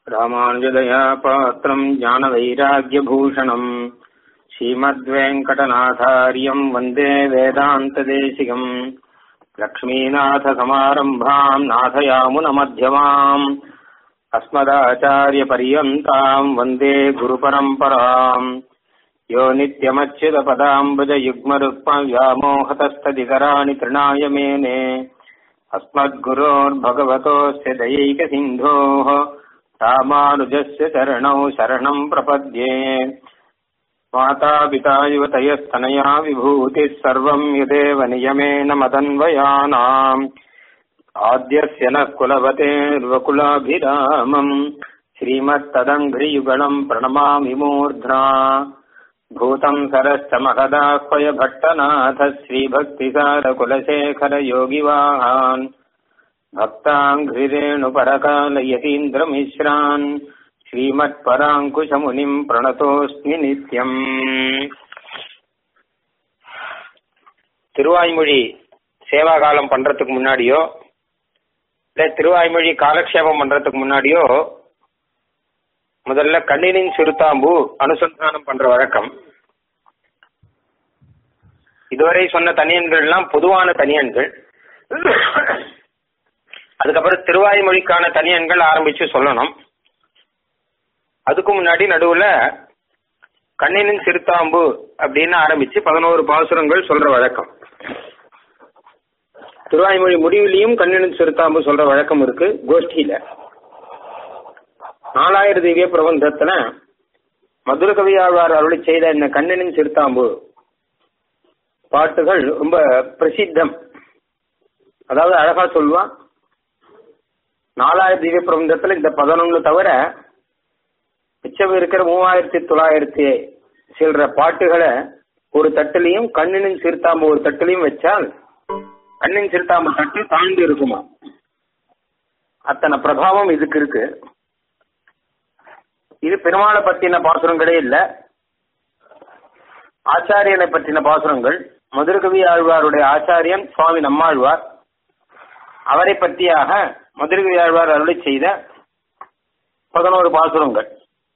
ராமானுஜதயா பாத்திரம் ஞானவைராக்கியபூஷணம் ஸ்ரீமத்வேங்கடநாதாரியம் வந்தே வேதாந்ததேசிகம் லக்ஷ்மீநாதசமாரம்பாம் நாதயாமுனமध्यமாம் अस्मदाचार्यपर्यन्ताम् वन्दे गुरुपरम्पराम् यो नित्यमच्युतपदाम्बुजयुग्मरुक्मव्यामोहतस्तदितराणि तृणाय मेने अस्मद्गुरोर्भगवतोऽस्य दयैकसिन्धोः रामानुजस्य चरणौ शरणम् प्रपद्ये मातापिता युवतयस्तनया विभूतिः सर्वम् यदेव नियमेन मदन्वयानाम् आद्यस्य नः कुलवतेर्वकुलाभिरामम् श्रीमत्तदङ्घ्रियुगलम् प्रणमामि मूर्ध्ना भूतम् सरश्च महदाह्वय भट्टनाथ श्रीभक्तिसारकुलशेखरयोगिवाहान् भक्ताङ्घ्रिरेणुपरकालयतीन्द्रमिश्रान् श्रीमत्पराङ्कुशमुनिम् प्रणतोऽस्मि नित्यम् திருவாய்மொழி சேவா காலம் பண்றதுக்கு முன்னாடியோ இல்ல திருவாய்மொழி காலக்ஷேபம் பண்றதுக்கு முன்னாடியோ முதல்ல கண்ணினின் சிறுத்தாம்பு அனுசந்தானம் பண்ற வழக்கம் இதுவரை சொன்ன தனியன்கள் எல்லாம் பொதுவான தனியன்கள் அதுக்கப்புறம் திருவாய்மொழிக்கான தனியன்கள் ஆரம்பிச்சு சொல்லணும் அதுக்கு முன்னாடி நடுவுல கண்ணினின் சிறுத்தாம்பு அப்படின்னு ஆரம்பிச்சு பதினோரு பாசுரங்கள் சொல்ற வழக்கம் திருவாய்மொழி முடிவிலையும் கண்ணினின் சிறுத்தாம்பு சொல்ற வழக்கம் இருக்கு கோஷ்டியில நாலாயிரம் திவ்ய பிரபந்தத்துல மதுர கவியாழ்வார் அருளி செய்த இந்த கண்ணினின் சிறுத்தாம்பு பாட்டுகள் ரொம்ப பிரசித்தம் அதாவது அழகா சொல்லுவான் நாலாயிரம் திவ்ய பிரபந்தத்துல இந்த பதினொன்னு தவிர மிச்சம் இருக்கிற மூவாயிரத்தி தொள்ளாயிரத்தி சில்ற பாட்டுகளை ஒரு தட்டுலையும் கண்ணினின் சிறுத்தாம்பு ஒரு தட்டுலையும் வச்சால் கண்ணின் சிறுத்தாம்பு தட்டு தாழ்ந்து இருக்குமா அத்தனை பிரபாவம் இதுக்கு இருக்கு இது பெருமாளை பத்தின பாசுரங்களே இல்ல ஆச்சாரியனை பற்றின பாசுரங்கள் மதுரகவி ஆழ்வாருடைய ஆச்சாரியன் சுவாமி நம்மாழ்வார் அவரை பற்றியாக மதுரகவி ஆழ்வார் அருளை செய்த பதினோரு பாசுரங்கள்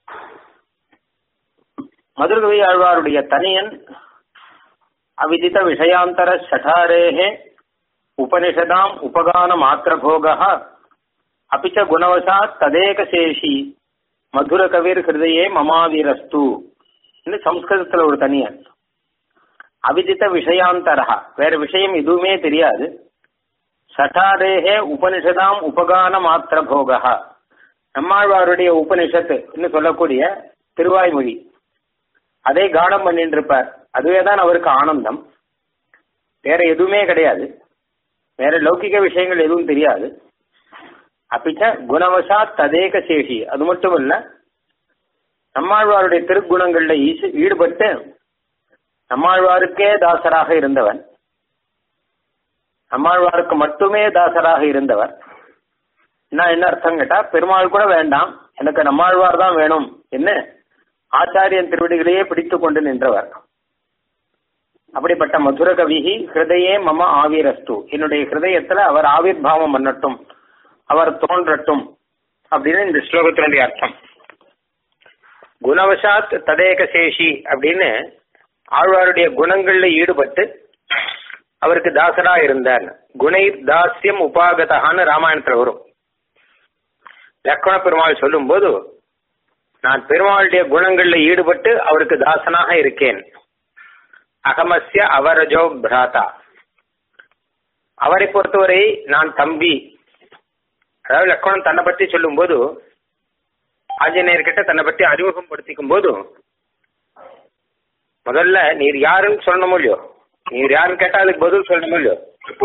மதுரகவி ஆழ்வாருடைய தனியன் அவிதித விஷயாந்தர சடாரேகே உபனிஷதாம் உபகான மாத்திரபோக அப்பிச்ச குணவசாத் ததேகசேஷி மதுர கவிர் ஹிருதயே மமாவீரஸ்து சம்ஸ்கிருதத்துல ஒரு தனியன் அவிதித்த விஷயாந்தரா வேற விஷயம் எதுவுமே தெரியாது சட்டாரேகே உபனிஷதாம் உபகான மாத்திர போகா நம்மாழ்வாருடைய உபனிஷத்து சொல்லக்கூடிய திருவாய்மொழி அதை கானம் பண்ணிட்டு இருப்பார் அதுவே தான் அவருக்கு ஆனந்தம் வேற எதுவுமே கிடையாது வேற லௌகிக விஷயங்கள் எதுவும் தெரியாது அப்பிச்ச குணவசா ததேக சேஷி அது மட்டும் இல்ல நம்மாழ்வாருடைய திருக்குணங்கள்ல ஈடுபட்டு நம்மாழ்வாருக்கே தாசராக இருந்தவன் நம்மாழ்வாருக்கு மட்டுமே தாசராக இருந்தவர் என்ன என்ன அர்த்தம் கேட்டா பெருமாள் கூட வேண்டாம் எனக்கு நம்மாழ்வார் தான் வேணும் என்ன ஆச்சாரியன் திருவடிகளையே பிடித்து கொண்டு நின்றவர் அப்படிப்பட்ட மதுர கவிகி ஹிருதயே மம ஆவீரஸ்து என்னுடைய ஹிருதயத்துல அவர் ஆவிர் பாவம் பண்ணட்டும் அவர் தோன்றட்டும் அப்படின்னு இந்த ஸ்லோகத்தினுடைய அர்த்தம் குணவசாத் ததேக சேஷி அப்படின்னு ஆழ்வாருடைய குணங்கள்ல ஈடுபட்டு அவருக்கு தாசரா இருந்தார் குணை தாசியம் உபாகதான்னு ராமாயணத்துல வரும் லக்ஷ்மண பெருமாள் சொல்லும் போது நான் பெருமாளுடைய குணங்கள்ல ஈடுபட்டு அவருக்கு தாசனாக இருக்கேன் அகமஸ்ய அவரஜோ பிராதா அவரை பொறுத்தவரை நான் தம்பி அதாவது லக்ஷ்மணன் தன்னை பற்றி சொல்லும் போது ஆஞ்சநேயர்கிட்ட தன்னை பற்றி அறிமுகம் படுத்திக்கும் போது முதல்ல நீர் யாருன்னு சொல்லணும் இல்லையோ நீர் யாருன்னு கேட்டா அதுக்கு பதில் சொல்லணும் இல்லையோ இப்போ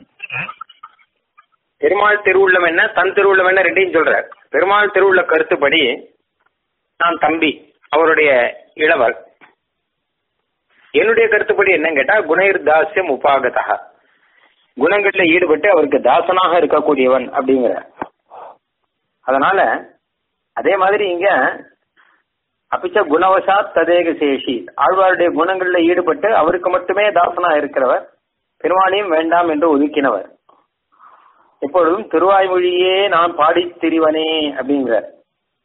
பெருமாள் திருவுள்ளம் என்ன தன் திருவுள்ளம் என்ன ரெண்டையும் சொல்ற பெருமாள் திருவுள்ள கருத்துப்படி நான் தம்பி அவருடைய இளவல் என்னுடைய கருத்துப்படி என்னன்னு கேட்டா குணைர் தாசியம் உபாகதா குணங்கள்ல ஈடுபட்டு அவருக்கு தாசனாக இருக்கக்கூடியவன் அப்படிங்கிற அதனால அதே மாதிரி இங்க அப்பிச்ச குணவசாத் ததேக சேஷி ஆழ்வாருடைய குணங்கள்ல ஈடுபட்டு அவருக்கு மட்டுமே தாசனா இருக்கிறவர் பெருமாளையும் வேண்டாம் என்று ஒதுக்கினவர் எப்பொழுதும் திருவாய்மொழியே நான் பாடித் திரிவனே அப்படிங்கிறார்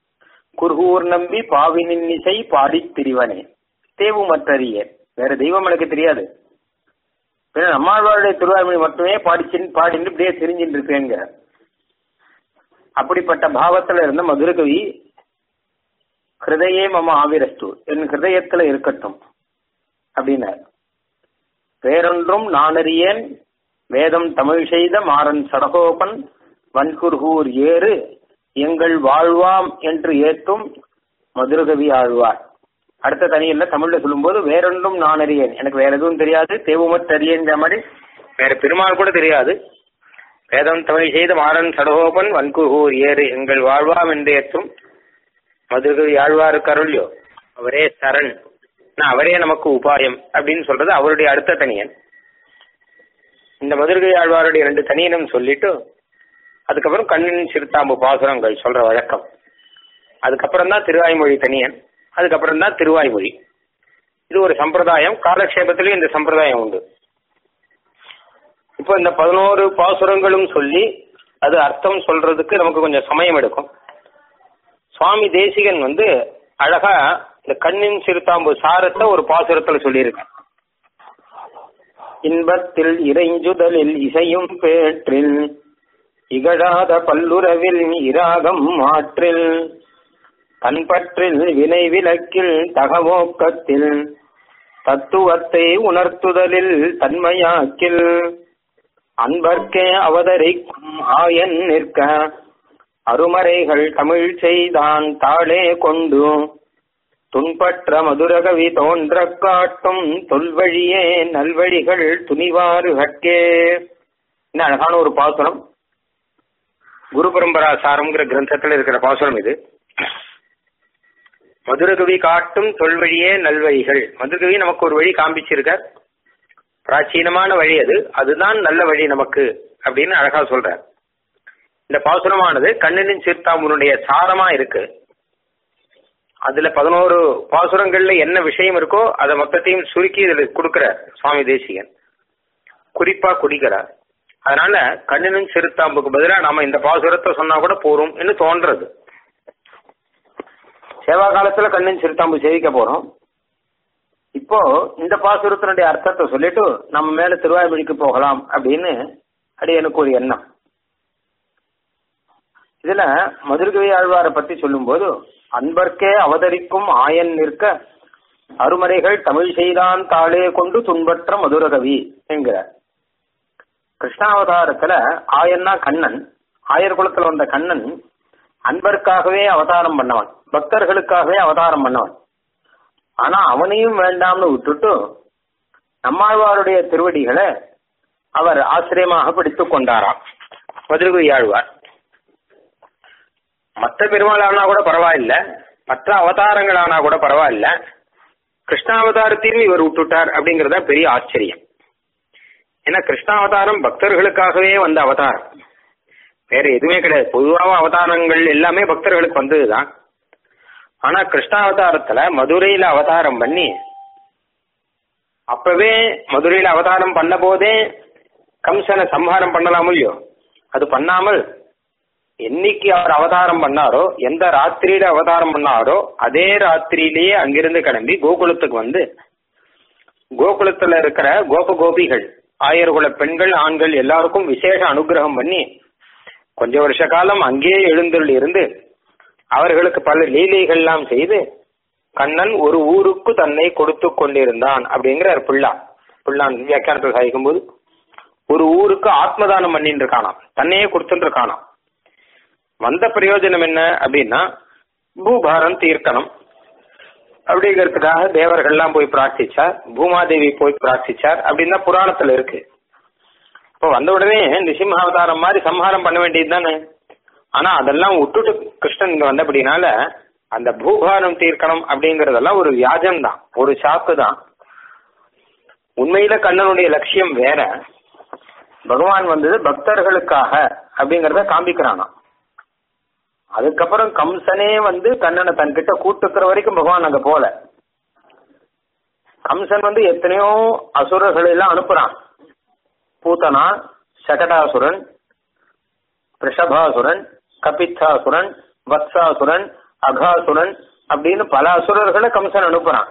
குர்கூர் நம்பி பாவினின் இசை பாடித் திரிவனே தேவுமற்றறிய வேற தெய்வம் எனக்கு தெரியாது பின்ன நம்மாழ்வாருடைய திருவாய்மொழி மட்டுமே பாடிச்சின் பாடின்னு இப்படியே தெரிஞ்சுட்டு இருப்பேங்க அப்படிப்பட்ட பாவத்துல இருந்த மதுரகவி ஹிருதயே மம ஆவிரஸ்து என் ஹிருதயத்துல இருக்கட்டும் அப்படின்னார் வேறொன்றும் நானறியேன் வேதம் தமிழ் செய்த மாறன் சடகோபன் வன்குர்கூர் ஏறு எங்கள் வாழ்வாம் என்று ஏற்றும் மதுரகவி ஆழ்வார் அடுத்த தனியில தமிழ்ல சொல்லும்போது வேறொன்றும் நான் அறியேன் எனக்கு வேற எதுவும் தெரியாது தேவுமற்றறியேன்ற மாதிரி வேற பெருமாள் கூட தெரியாது வேதம் தமிழ் செய்த மாறன் சடகோபன் வன்குர்கூர் ஏறு எங்கள் வாழ்வாம் என்று ஏற்றும் மதுரகவி ஆழ்வாருக்கு அருள்யோ அவரே சரண் நான் அவரே நமக்கு உபாயம் அப்படின்னு சொல்றது அவருடைய அடுத்த தனியன் இந்த மதுரகவி ஆழ்வாருடைய ரெண்டு தனியனும் சொல்லிட்டு அதுக்கப்புறம் கண்ணின் சிறுத்தாம்பு பாசுரங்கள் சொல்ற வழக்கம் அதுக்கப்புறம் தான் திருவாய்மொழி தனியன் அதுக்கப்புறம் தான் திருவாய்மொழி இது ஒரு சம்பிரதாயம் காலக்ஷேபத்திலையும் இந்த சம்பிரதாயம் உண்டு இப்போ இந்த பதினோரு பாசுரங்களும் சொல்லி அது அர்த்தம் சொல்றதுக்கு நமக்கு கொஞ்சம் சமயம் எடுக்கும் சுவாமி தேசிகன் வந்து அழகா இந்த கண்ணின் சிறுத்தாம்பு சாரத்தை ஒரு பாசுரத்துல சொல்லியிருக்கேன் இன்பத்தில் இறைஞ்சுதலில் இசையும் பேற்றில் இகழாத பல்லுறவில் இராகம் மாற்றில் தன்பற்றில் வினை விலக்கில் தகவோக்கத்தில் தத்துவத்தை உணர்த்துதலில் தன்மையாக்கில் அன்பர்க்கே அவதரிக்கும் ஆயன் நிற்க அருமறைகள் தமிழ் செய்தான் தாளே கொண்டு துன்பற்ற மதுரகவி தோன்ற காட்டும் தொல்வழியே நல்வழிகள் துணிவாறு கற்கே என்ன அழகான ஒரு பாசுரம் குரு பரம்பரா சாரம்ங்கிற கிரந்தத்துல இருக்கிற பாசுரம் இது மதுரகவி காட்டும் தொல்வழியே நல்வழிகள் மதுரகவி நமக்கு ஒரு வழி காண்பிச்சிருக்கார் பிராச்சீனமான வழி அது அதுதான் நல்ல வழி நமக்கு அப்படின்னு அழகா சொல்றார் இந்த பாசுரமானது கண்ணனின் சிறுத்தாம்புனுடைய சாரமா இருக்கு அதுல பதினோரு பாசுரங்கள்ல என்ன விஷயம் இருக்கோ அதை மொத்தத்தையும் சுருக்கி இதுல கொடுக்கிறார் சுவாமி தேசிகன் குறிப்பா குடிக்கிறார் அதனால கண்ணனின் சிறுத்தாம்புக்கு பதிலா நாம இந்த பாசுரத்தை சொன்னா கூட போறோம் என்று தோன்றது சேவா காலத்துல கண்ணின் சிறுத்தாம்பு சேவிக்க போறோம் இப்போ இந்த பாசுரத்தினுடைய அர்த்தத்தை சொல்லிட்டு நம்ம மேல திருவாய்மொழிக்கு போகலாம் அப்படின்னு அது எனக்கு ஒரு எண்ணம் இதுல மதுரகவி ஆழ்வாரை பத்தி சொல்லும்போது அன்பர்க்கே அவதரிக்கும் ஆயன் நிற்க அருமறைகள் தமிழ் செய்தான் தாளே கொண்டு துன்பற்ற மதுரகவி என்கிறார் கிருஷ்ணாவதாரத்துல ஆயன்னா கண்ணன் ஆயர் குலத்துல வந்த கண்ணன் அன்பருக்காகவே அவதாரம் பண்ணவன் பக்தர்களுக்காகவே அவதாரம் பண்ணவன் ஆனா அவனையும் வேண்டாம்னு விட்டுட்டு நம்மாழ்வாருடைய திருவடிகளை அவர் ஆசிரியமாக பிடித்துக் கொண்டாராம் மதுரகுடி ஆழ்வார் மற்ற பெருமாள் ஆனா கூட பரவாயில்ல மற்ற அவதாரங்கள் ஆனா கூட பரவாயில்ல கிருஷ்ணாவதாரத்தையும் இவர் விட்டுட்டார் அப்படிங்கறத பெரிய ஆச்சரியம் ஏன்னா கிருஷ்ணாவதாரம் பக்தர்களுக்காகவே வந்த அவதாரம் வேற எதுவுமே கிடையாது பொதுவாக அவதாரங்கள் எல்லாமே பக்தர்களுக்கு வந்ததுதான் ஆனா கிருஷ்ணாவதாரத்துல மதுரையில அவதாரம் பண்ணி அப்பவே மதுரையில அவதாரம் பண்ண போதே கம்சனை சம்ஹாரம் பண்ணலாம் இல்லையோ அது பண்ணாமல் என்னைக்கு அவர் அவதாரம் பண்ணாரோ எந்த ராத்திரியில அவதாரம் பண்ணாரோ அதே ராத்திரியிலேயே அங்கிருந்து கிளம்பி கோகுலத்துக்கு வந்து கோகுலத்துல இருக்கிற கோப கோபிகள் ஆயர்குல பெண்கள் ஆண்கள் எல்லாருக்கும் விசேஷ அனுகிரகம் பண்ணி கொஞ்ச வருஷ காலம் அங்கேயே எழுந்தருள் இருந்து அவர்களுக்கு பல லீலைகள்லாம் செய்து கண்ணன் ஒரு ஊருக்கு தன்னை கொடுத்து கொண்டிருந்தான் அப்படிங்கிற பிள்ளா பிள்ளான் வியாக்கியானத்தில் சாதிக்கும் போது ஒரு ஊருக்கு ஆத்மதானம் பண்ணிட்டு இருக்கானாம் தன்னையே கொடுத்துட்டு இருக்கானாம் வந்த பிரயோஜனம் என்ன அப்படின்னா பூபாரம் தீர்க்கணும் அப்படிங்கிறதுக்காக தேவர்கள்லாம் போய் பிரார்த்திச்சார் பூமாதேவி போய் பிரார்த்திச்சார் அப்படின்னு தான் புராணத்துல இருக்கு இப்போ வந்த உடனே நிசிம்ஹாவதாரம் மாதிரி சம்ஹாரம் பண்ண வேண்டியது தானே ஆனா அதெல்லாம் விட்டுட்டு கிருஷ்ணன் இங்க வந்தபடினால அந்த பூபாரம் தீர்க்கணும் அப்படிங்கறதெல்லாம் ஒரு வியாஜம் தான் ஒரு சாக்கு தான் உண்மையில கண்ணனுடைய லட்சியம் வேற பகவான் வந்தது பக்தர்களுக்காக அப்படிங்கறத காண்பிக்கிறானா அதுக்கப்புறம் கம்சனே வந்து கண்ணனை தன்கிட்ட கூட்டுக்கிற வரைக்கும் பகவான் அங்க போல கம்சன் வந்து எத்தனையோ அசுரர்களை எல்லாம் அனுப்புறான் பூத்தனா சகடாசுரன் ரிஷபாசுரன் கபித்தாசுரன் வத்சாசுரன் அகாசுரன் அப்படின்னு பல அசுரர்களை கம்சன் அனுப்புறான்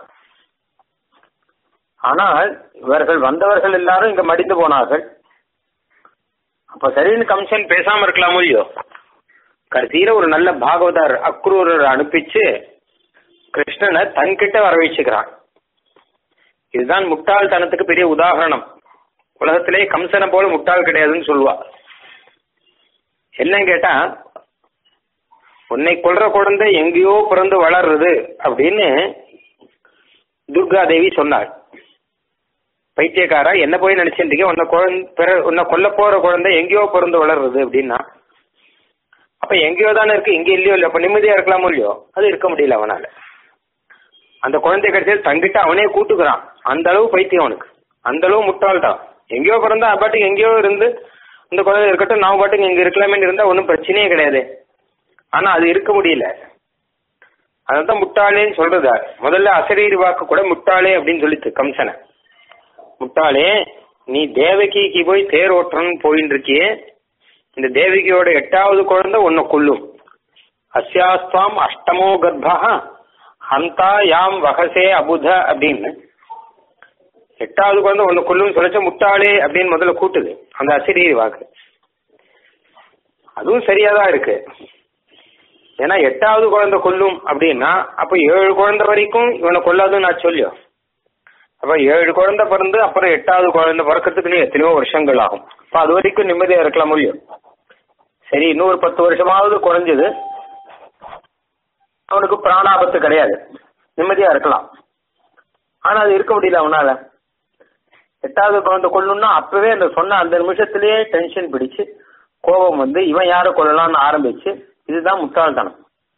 ஆனால் இவர்கள் வந்தவர்கள் எல்லாரும் இங்க மடிந்து போனார்கள் அப்ப சரின்னு கம்சன் பேசாம இருக்கலாமோ இல்லையோ கடைசியில ஒரு நல்ல பாகவதர் அக்ரூரர் அனுப்பிச்சு கிருஷ்ணனை தன்கிட்ட வர வச்சுக்கிறான் இதுதான் முட்டாள்தனத்துக்கு பெரிய உதாரணம் உலகத்திலே கம்சனை போல முட்டாள் கிடையாதுன்னு சொல்லுவா என்னன்னு கேட்டா உன்னை கொல்ற குழந்தை எங்கேயோ பிறந்து வளர்றது அப்படின்னு துர்கா தேவி சொன்னாள் பைத்தியக்காரா என்ன போய் நினைச்சிருக்கீங்க உன்னை குழந்தை உன்னை கொல்ல போற குழந்தை எங்கேயோ பிறந்து வளர்றது அப்படின்னா அப்ப எங்கேயோ தானே இருக்கு இங்க இல்லையோ இல்லையோ அப்ப நிம்மதியா இருக்கலாமோ இல்லையோ அது இருக்க முடியல அவனால அந்த குழந்தை கிடைச்சது தங்கிட்ட அவனே கூட்டுக்கிறான் அந்த அளவு பைத்தியம் அவனுக்கு அந்த அளவு முட்டாள் தான் எங்கேயோ பிறந்தா பாட்டுக்கு எங்கேயோ இருந்து இந்த குழந்தை இருக்கட்டும் நான் பாட்டுக்கு இங்க இருக்கலாமே இருந்தா ஒன்றும் பிரச்சனையே கிடையாது ஆனா அது இருக்க முடியல அதான் முட்டாளேன்னு சொல்றது முதல்ல அசரீர் வாக்கு கூட முட்டாளே அப்படின்னு சொல்லிட்டு கம்சனை முட்டாளே நீ தேவகிக்கு போய் தேர் ஓட்டுறன்னு போயின்னு இருக்கியே இந்த தேவகியோட எட்டாவது குழந்தை உன்னை கொல்லும் அஸ்யாஸ்தாம் அஷ்டமோ கர்ப்பா ஹந்தா யாம் வகசே அபுத அப்படின்னு எட்டாவது குழந்தை ஒன்னு கொல்லும் சொல்லிச்ச முட்டாளே அப்படின்னு முதல்ல கூட்டுது அந்த அசிரியர் வாக்கு அதுவும் சரியாதான் இருக்கு ஏன்னா எட்டாவது குழந்தை கொல்லும் அப்படின்னா அப்ப ஏழு குழந்தை வரைக்கும் இவனை கொல்லாதுன்னு நான் சொல்லியோ அப்ப ஏழு குழந்தை பிறந்து அப்புறம் எட்டாவது குழந்தை பிறக்கிறதுக்கு எத்தனையோ வருஷங்கள் ஆகும் அப்ப அது வரைக்கும் நிம்மதியா இருக்கலாம் முடியும் சரி இன்னொரு பத்து வருஷமாவது குறைஞ்சது அவனுக்கு பிராணாபத்து கிடையாது நிம்மதியா இருக்கலாம் ஆனா அது இருக்க முடியல அவனால எட்டாவது குழந்தை கொள்ளணும்னா அப்பவே அந்த சொன்ன அந்த நிமிஷத்திலேயே டென்ஷன் பிடிச்சு கோபம் வந்து இவன் யாரை கொள்ளலாம்னு ஆரம்பிச்சு இதுதான் முட்டாள்தனம்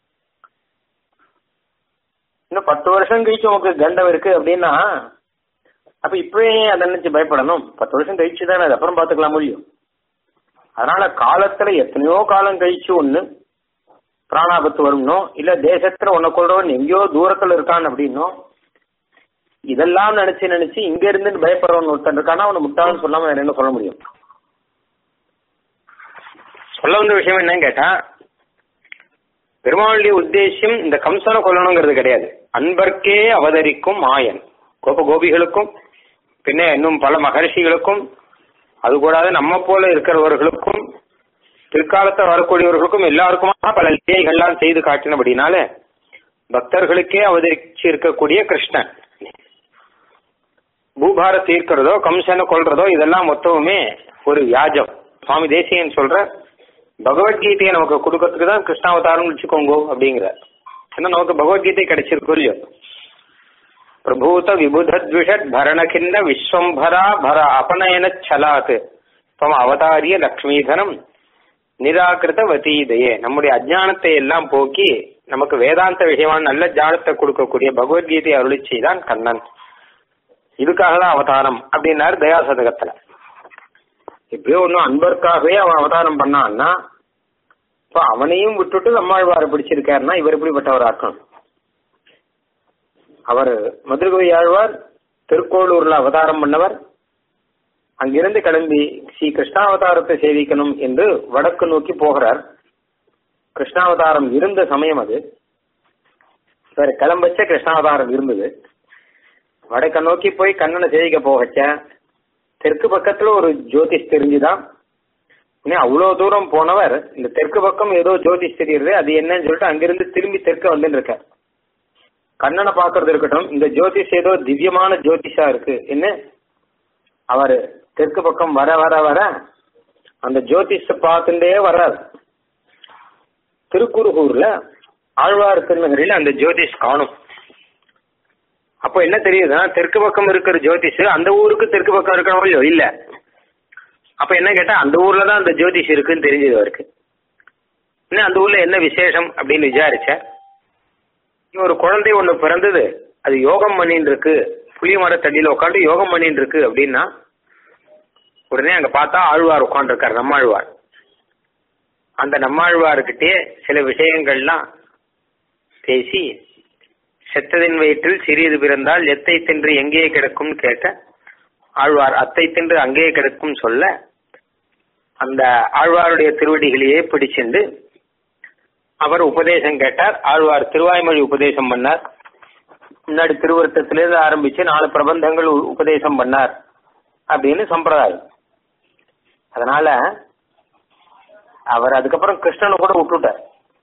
இன்னும் பத்து வருஷம் கழிச்சு உனக்கு கண்டம் இருக்கு அப்படின்னா அப்ப இப்பவே அதை நினைச்சு பயப்படணும் பத்து வருஷம் கழிச்சு தானே அது அப்புறம் பாத்துக்கலாம் முடியும் அதனால காலத்துல எத்தனையோ காலம் கழிச்சு ஒண்ணு பிராணாபத்து வரும்னோ இல்ல தேசத்துல உன்னை கொள்றவன் எங்கேயோ தூரத்துல இருக்கான் அப்படின்னோ இதெல்லாம் நினைச்சு நினைச்சு இங்க இருந்து பயப்படுறவன் ஒருத்தன் இருக்கானா அவனை முட்டாள்னு சொல்லாம வேற என்ன சொல்ல முடியும் சொல்ல வந்த விஷயம் என்னன்னு கேட்டா பெருமாளுடைய உத்தேசியம் இந்த கம்சனை கொல்லணுங்கிறது கிடையாது அன்பர்க்கே அவதரிக்கும் மாயன் கோப கோபிகளுக்கும் பின்ன இன்னும் பல மகர்ஷிகளுக்கும் அது கூடாது நம்ம போல இருக்கிறவர்களுக்கும் பிற்காலத்தில் வரக்கூடியவர்களுக்கும் எல்லாருக்குமா பல லீலைகள்லாம் செய்து காட்டினபடினால பக்தர்களுக்கே அவதரிச்சு இருக்கக்கூடிய கிருஷ்ணன் பூபார தீர்க்கிறதோ கம்சனை கொல்றதோ இதெல்லாம் மொத்தமுமே ஒரு வியாஜம் சுவாமி தேசியன் சொல்ற பகவத்கீதையை நமக்கு கொடுக்கறதுக்கு தான் கிருஷ்ணாவதாரம் வச்சுக்கோங்க அப்படிங்கிற ஏன்னா நமக்கு பகவத்கீதை கிடைச்சிருக்கோ இல்லையோ பிரபூத விபுதத்விஷட் பரணகிண்ட விஸ்வம்பரா பர அபநயன சலாத் தம் அவதாரிய லக்ஷ்மீதனம் நிராகிருத வதீதையே நம்முடைய அஜானத்தை எல்லாம் போக்கி நமக்கு வேதாந்த விஷயமான நல்ல ஞானத்தை கொடுக்கக்கூடிய பகவத்கீதை அருளி செய்தான் கண்ணன் இதுக்காக தான் அவதாரம் அப்படின்னாரு தயாசதகத்துல எப்படியோ ஒன்னும் அன்பருக்காகவே அவன் அவதாரம் பண்ணான்னா இப்ப அவனையும் விட்டுட்டு நம்மாழ்வாரை பிடிச்சிருக்காருன்னா இவர் எப்படிப்பட்டவர் ஆக்கணும் அவர் மதுரகவி ஆழ்வார் திருக்கோளூர்ல அவதாரம் பண்ணவர் அங்கிருந்து கிளம்பி ஸ்ரீ கிருஷ்ணாவதாரத்தை சேவிக்கணும் என்று வடக்கு நோக்கி போகிறார் கிருஷ்ணாவதாரம் இருந்த சமயம் அது இவர் கிளம்பச்ச கிருஷ்ணாவதாரம் இருந்தது வடக்க நோக்கி போய் கண்ணனை சேவிக்க போகச்ச தெற்கு பக்கத்துல ஒரு ஜோதிஷ் தெரிஞ்சுதான் அவ்வளவு தூரம் போனவர் இந்த தெற்கு பக்கம் ஏதோ ஜோதிஷ் தெரியுது அது என்னன்னு சொல்லிட்டு அங்கிருந்து திரும்பி தெற்க வந்துட்டு இருக்கார் கண்ணனை பாக்குறது இருக்கட்டும் இந்த ஜோதிஷ் ஏதோ திவ்யமான ஜோதிஷா இருக்கு என்ன அவர் தெற்கு பக்கம் வர வர வர அந்த ஜோதிஷ பார்த்துட்டே வர்றார் திருக்குறுகூர்ல ஆழ்வார் திருநகரில் அந்த ஜோதிஷ் காணும் அப்போ என்ன தெரியுதுன்னா தெற்கு பக்கம் இருக்கிற ஜோதிஷ் அந்த ஊருக்கு தெற்கு பக்கம் இருக்கிறவங்களோ இல்ல அப்ப என்ன கேட்டா அந்த ஊர்ல தான் அந்த ஜோதிஷ் இருக்குன்னு தெரிஞ்சது அவருக்கு இன்னும் அந்த ஊர்ல என்ன விசேஷம் அப்படின்னு விசாரிச்ச ஒரு குழந்தை ஒண்ணு பிறந்தது அது யோகம் பண்ணின்னு இருக்கு புளிய மரத்தடியில உட்காந்து யோகம் பண்ணிட்டு இருக்கு அப்படின்னா உடனே அங்க பார்த்தா ஆழ்வார் உட்காந்துருக்காரு நம்மாழ்வார் அந்த நம்மாழ்வார்கிட்டே சில விஷயங்கள்லாம் பேசி செத்ததின் வயிற்றில் சிறிது பிறந்தால் எத்தை தின்று எங்கே கிடக்கும்னு கேட்ட ஆழ்வார் அத்தை தின்று அங்கே கிடக்கும் சொல்ல அந்த ஆழ்வாருடைய திருவடிகளையே பிடிச்சிண்டு அவர் உபதேசம் கேட்டார் ஆழ்வார் திருவாய்மொழி உபதேசம் பண்ணார் முன்னாடி திருவருத்தத்திலிருந்து ஆரம்பிச்சு நாலு பிரபந்தங்கள் உ- உபதேசம் பண்ணார் அப்படின்னு சம்பிரதாயம் அதனால அவர் அதுக்கப்புறம் கிருஷ்ணனை கூட விட்டுட்டார்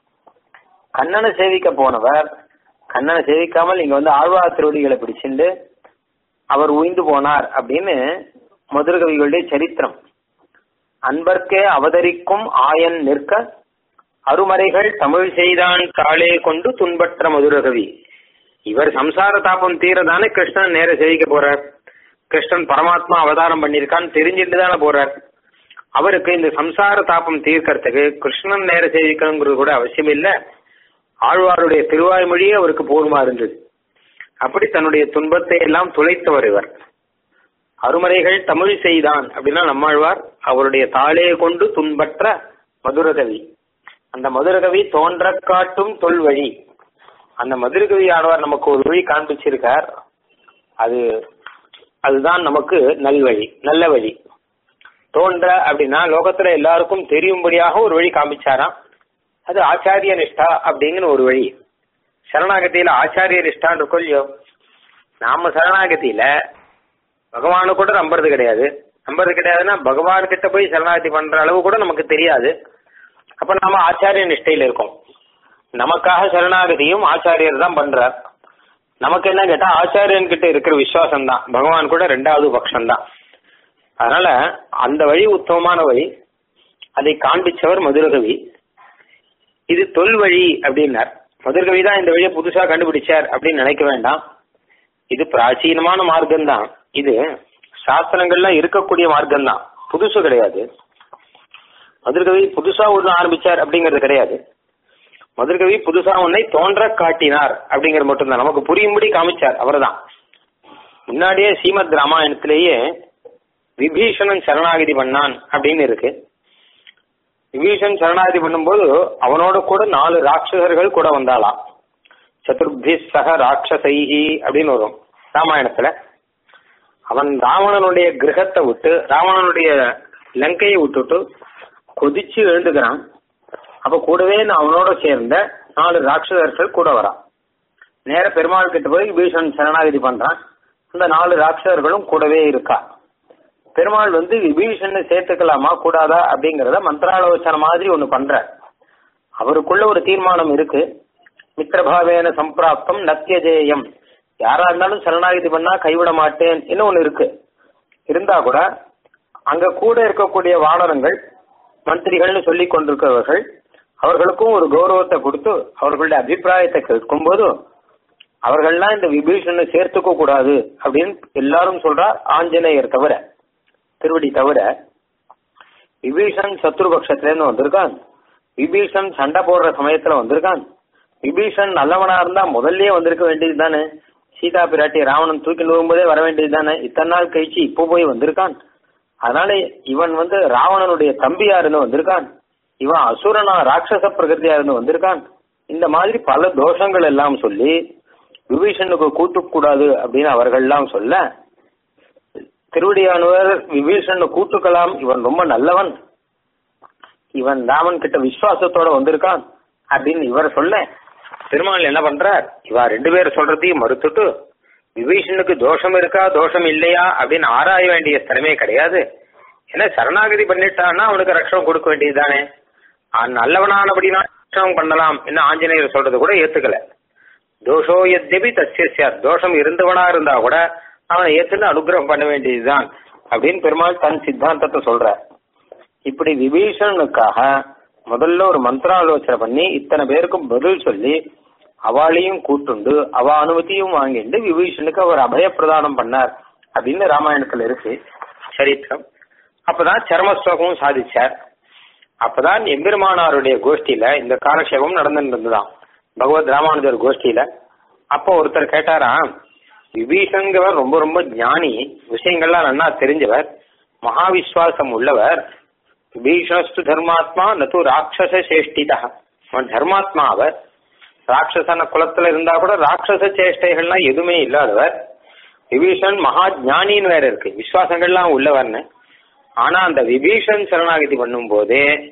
கண்ணனை சேவிக்க போனவர் கண்ணனை சேவிக்காமல் இங்க வந்து ஆழ்வார் திருவடிகளை பிடிச்சிண்டு அவர் உய்ந்து போனார் அப்படின்னு மதுரகவிகளுடைய சரித்திரம் அன்பர்க்கே அவதரிக்கும் ஆயன் நிற்க அருமறைகள் தமிழ் செய்தான் தாளே கொண்டு துன்பற்ற மதுரகவி இவர் சம்சார தாபம் தீரதானே கிருஷ்ணன் நேர சேவிக்க போறார் கிருஷ்ணன் பரமாத்மா அவதாரம் பண்ணியிருக்கான்னு தெரிஞ்சுட்டு தானே போறார் அவருக்கு இந்த சம்சார தாபம் தீர்க்கறதுக்கு கிருஷ்ணன் நேர சேவிக்கணுங்கிறது கூட அவசியம் இல்ல ஆழ்வாருடைய திருவாய்மொழியே அவருக்கு போதுமா இருந்தது அப்படி தன்னுடைய துன்பத்தை எல்லாம் துளைத்தவர் இவர் அருமறைகள் தமிழ் செய்தான் அப்படின்னா நம்மாழ்வார் அவருடைய தாளே கொண்டு துன்பற்ற மதுரகவி அந்த மதுரகவி தோன்ற காட்டும் தொல்வழி அந்த மதுரகவி ஆழ்வார் நமக்கு ஒரு வழி காண்பிச்சிருக்கார் அது அதுதான் நமக்கு நல்வழி நல்ல வழி தோன்ற அப்படின்னா லோகத்துல எல்லாருக்கும் தெரியும்படியாக ஒரு வழி காமிச்சாராம் அது ஆச்சாரிய நிஷ்டா அப்படிங்கிற ஒரு வழி சரணாகதியில ஆச்சாரிய நிஷ்டான்னு இருக்கும் இல்லையோ நாம சரணாகதியில பகவானு கூட நம்புறது கிடையாது நம்புறது கிடையாதுன்னா பகவான் கிட்ட போய் சரணாகதி பண்ற அளவு கூட நமக்கு தெரியாது அப்ப நாம ஆச்சாரிய நிஷ்டையில இருக்கோம் நமக்காக சரணாகதியும் ஆச்சாரியர் தான் பண்றார் நமக்கு என்ன கேட்டா ஆச்சாரியன் கிட்ட இருக்கிற விசுவாசம் தான் பகவான் கூட ரெண்டாவது பட்சம் தான் அதனால அந்த வழி உத்தமமான வழி அதை காண்பிச்சவர் மதுரகவி இது தொல் வழி அப்படின்னார் மதுரகவி தான் இந்த வழியை புதுசா கண்டுபிடிச்சார் அப்படின்னு நினைக்க வேண்டாம் இது பிராச்சீனமான மார்க்கம் தான் இது சாஸ்திரங்கள்ல இருக்கக்கூடிய மார்க்கம் தான் புதுசு கிடையாது மதுரகவி புதுசா ஒன்று ஆரம்பிச்சார் அப்படிங்கிறது கிடையாது மதுரகவி புதுசா ஒன்னை தோன்ற காட்டினார் அப்படிங்கிறது மட்டும்தான் நமக்கு புரியும்படி காமிச்சார் அவர்தான் முன்னாடியே ஸ்ரீமத் ராமாயணத்திலேயே விபீஷணன் சரணாகதி பண்ணான் அப்படின்னு இருக்கு விபீஷன் சரணாகதி பண்ணும்போது அவனோட கூட நாலு ராட்சசர்கள் கூட வந்தாளாம் சதுர்பி சக ராட்சசைஹி அப்படின்னு வரும் ராமாயணத்துல அவன் ராவணனுடைய கிரகத்தை விட்டு ராவணனுடைய லங்கையை விட்டுட்டு கொதிச்சு எழுந்துக்கிறான் அப்ப கூடவே நான் அவனோட சேர்ந்த நாலு ராட்சசர்கள் கூட வரான் நேர பெருமாள் கிட்ட போய் விபீஷன் சரணாகதி பண்றான் அந்த நாலு ராட்சசர்களும் கூடவே இருக்கா பெருமாள் வந்து விபீஷனை சேர்த்துக்கலாமா கூடாதா அப்படிங்கறத மந்திராலோசனை மாதிரி ஒண்ணு பண்ற அவருக்குள்ள ஒரு தீர்மானம் இருக்கு மித்திரபாவேன சம்பிராப்தம் நத்தியஜேயம் யாரா இருந்தாலும் சரணாகதி பண்ணா கைவிட மாட்டேன் இன்னும் ஒண்ணு இருக்கு இருந்தா கூட அங்க கூட இருக்கக்கூடிய வானரங்கள் மந்திரிகள்னு சொல்லி கொண்டிருக்கிறவர்கள் அவர்களுக்கும் ஒரு கௌரவத்தை கொடுத்து அவர்களுடைய அபிப்பிராயத்தை கேட்கும்போது அவர்கள்லாம் இந்த விபீஷனை சேர்த்துக்க கூடாது அப்படின்னு எல்லாரும் சொல்றா ஆஞ்சநேயர் தவிர திருவடி தவிர விபீஷன் சத்ருபக்ஷத்திலேருந்து வந்திருக்கான் விபீஷன் சண்டை போடுற சமயத்துல வந்திருக்கான் விபீஷன் நல்லவனா இருந்தா முதல்லயே வந்திருக்க வேண்டியது தானே சீதா பிராட்டி ராவணன் தூக்கிட்டு வரும்போதே வர வேண்டியது தானே இத்தனை நாள் கழிச்சு இப்போ போய் வந்திருக்கான் அதனால இவன் வந்து ராவணனுடைய தம்பியா இருந்து வந்திருக்கான் இவன் அசுரனா ராட்சச பிரகிருதியா இருந்து வந்திருக்கான் இந்த மாதிரி பல தோஷங்கள் எல்லாம் சொல்லி விபீஷனுக்கு கூட்டுக்கூடாது அப்படின்னு அவர்கள் எல்லாம் சொல்ல திருவடியானவர் விபீஷனை கூட்டுக்கலாம் இவன் ரொம்ப நல்லவன் இவன் ராமன் கிட்ட விசுவாசத்தோட வந்திருக்கான் அப்படின்னு இவர் சொல்ல பெருமாள் என்ன பண்றார் இவா ரெண்டு பேர் சொல்றதையும் மறுத்துட்டு விபீஷனுக்கு தோஷம் இருக்கா தோஷம் இல்லையா அப்படின்னு ஆராய வேண்டிய ஸ்தலமே கிடையாது ஏன்னா சரணாகதி பண்ணிட்டான்னா அவனுக்கு ரட்சணம் கொடுக்க வேண்டியது தானே நல்லவனானபடினா ரட்சணம் பண்ணலாம் என்ன ஆஞ்சநேயர் சொல்றது கூட ஏத்துக்கல தோஷோ எத்யபி தஸ்ய தோஷம் இருந்தவனா இருந்தா கூட அவனை ஏத்துன்னு அனுகிரகம் பண்ண வேண்டியதுதான் அப்படின்னு பெருமாள் தன் சித்தாந்தத்தை சொல்ற இப்படி விபீஷணனுக்காக முதல்ல ஒரு மந்திராலோசனை பண்ணி இத்தனை பேருக்கும் பதில் சொல்லி அவளையும் கூட்டுண்டு அவ அனுமதியும் வாங்கிட்டு விபீஷனுக்கு அவர் அபயப்பிரதானம் பண்ணார் அப்படின்னு ராமாயணத்துல இருக்கு சரித்திரம் அப்பதான் சர்மஸ்லோகமும் சாதிச்சார் அப்பதான் எம்பெருமானாருடைய கோஷ்டியில இந்த காலக்ஷேபம் நடந்துட்டு இருந்துதான் பகவத் ராமானுஜர் கோஷ்டியில அப்போ ஒருத்தர் கேட்டாராம் விபீஷங்கவர் ரொம்ப ரொம்ப ஞானி விஷயங்கள்லாம் நல்லா தெரிஞ்சவர் மகாவிஸ்வாசம் உள்ளவர் விபீஷணஸ்து தர்மாத்மா நது ராட்சச சேஷ்டிதா அவன் தர்மாத்மா அவர் ராட்சசன குலத்துல இருந்தா கூட ராட்சச சேஷ்டைகள்லாம் எதுவுமே இல்லாதவர் விபீஷன் மகா ஞானின்னு வேற இருக்கு விசுவாசங்கள்லாம் உள்ளவர்னு ஆனா அந்த விபீஷன் சரணாகதி பண்ணும் போதே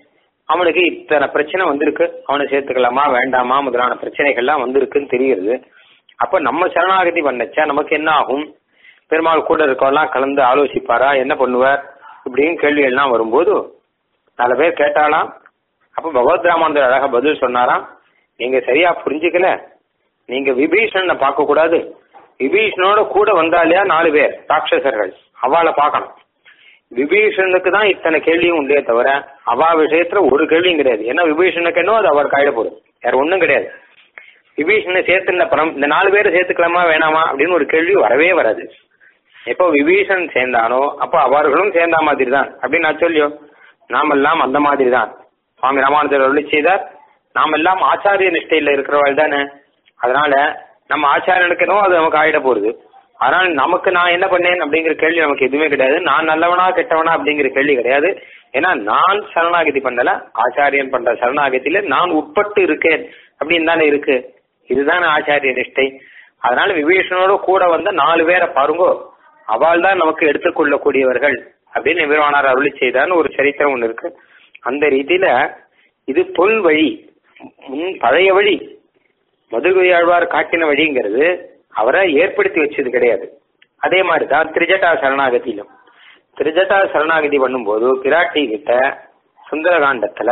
அவனுக்கு இத்தனை பிரச்சனை வந்திருக்கு அவனை சேர்த்துக்கலாமா வேண்டாமா முதலான பிரச்சனைகள்லாம் வந்திருக்குன்னு தெரியுது அப்ப நம்ம சரணாகதி பண்ணச்சா நமக்கு என்ன ஆகும் பெருமாள் கூட இருக்கவெல்லாம் கலந்து ஆலோசிப்பாரா என்ன பண்ணுவார் இப்படின்னு கேள்விகள்லாம் வரும்போது நாலு பேர் கேட்டாலாம் அப்ப பகவத் ராமானந்தர் அழகா பதில் சொன்னாராம் நீங்க சரியா புரிஞ்சுக்கல நீங்க விபீஷணனை பார்க்க கூடாது விபீஷணனோட கூட வந்தாலையா நாலு பேர் ராட்சசர்கள் அவளை பார்க்கணும் விபீஷணனுக்கு தான் இத்தனை கேள்வியும் உண்டே தவிர அவா விஷயத்துல ஒரு கேள்வியும் கிடையாது ஏன்னா விபீஷனுக்கு என்ன அது அவர் காயிட போடும் வேற ஒண்ணும் கிடையாது விபீஷணனை சேர்த்துன பரம் இந்த நாலு பேரை சேர்த்துக்கலாமா வேணாமா அப்படின்னு ஒரு கேள்வி வரவே வராது எப்போ விபீஷன் சேர்ந்தானோ அப்போ அவர்களும் சேர்ந்த மாதிரி தான் அப்படின்னு நான் சொல்லியோ நாமெல்லாம் அந்த மாதிரி தான் சுவாமி ராமானுஜர் அருளி செய்தார் நாம் எல்லாம் ஆச்சாரிய நிஷ்டையில இருக்கிறவள் தானே அதனால நம்ம ஆச்சாரியனுக்கு என்னவோ அது நமக்கு ஆயிட போகுது அதனால நமக்கு நான் என்ன பண்ணேன் அப்படிங்கிற கேள்வி நமக்கு எதுவுமே கிடையாது நான் நல்லவனா கெட்டவனா அப்படிங்கிற கேள்வி கிடையாது ஏன்னா நான் சரணாகதி பண்ணல ஆச்சாரியன் பண்ற சரணாகதியில நான் உட்பட்டு இருக்கேன் அப்படின்னு தானே இருக்கு இதுதானே ஆச்சாரிய நிஷ்டை அதனால விபீஷணோட கூட வந்த நாலு பேரை பாருங்கோ அவள் தான் நமக்கு எடுத்துக்கொள்ளக்கூடியவர்கள் அப்படின்னு நிர்வாணார் அருளி செய்தான்னு ஒரு சரித்திரம் ஒன்று இருக்கு அந்த ரீதியில இது தொல் வழி முன் பழைய வழி மதுரையாழ்வார் காட்டின வழிங்கிறது அவரை ஏற்படுத்தி வச்சது கிடையாது அதே மாதிரி தான் திரிஜட்டா சரணாகதியிலும் திரிஜட்டா சரணாகதி பண்ணும்போது பிராட்டி கிட்ட சுந்தரகாண்டத்துல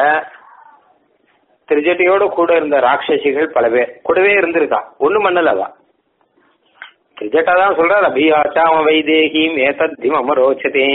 திரிஜட்டியோட கூட இருந்த ராட்சசிகள் பல பேர் கூடவே இருந்திருக்கா ஒண்ணும் பண்ணலவா திரிஜட்டா தான் சொல்றார் அபியாச்சாம வைதேகிம் ஏதத் திமமரோச்சதே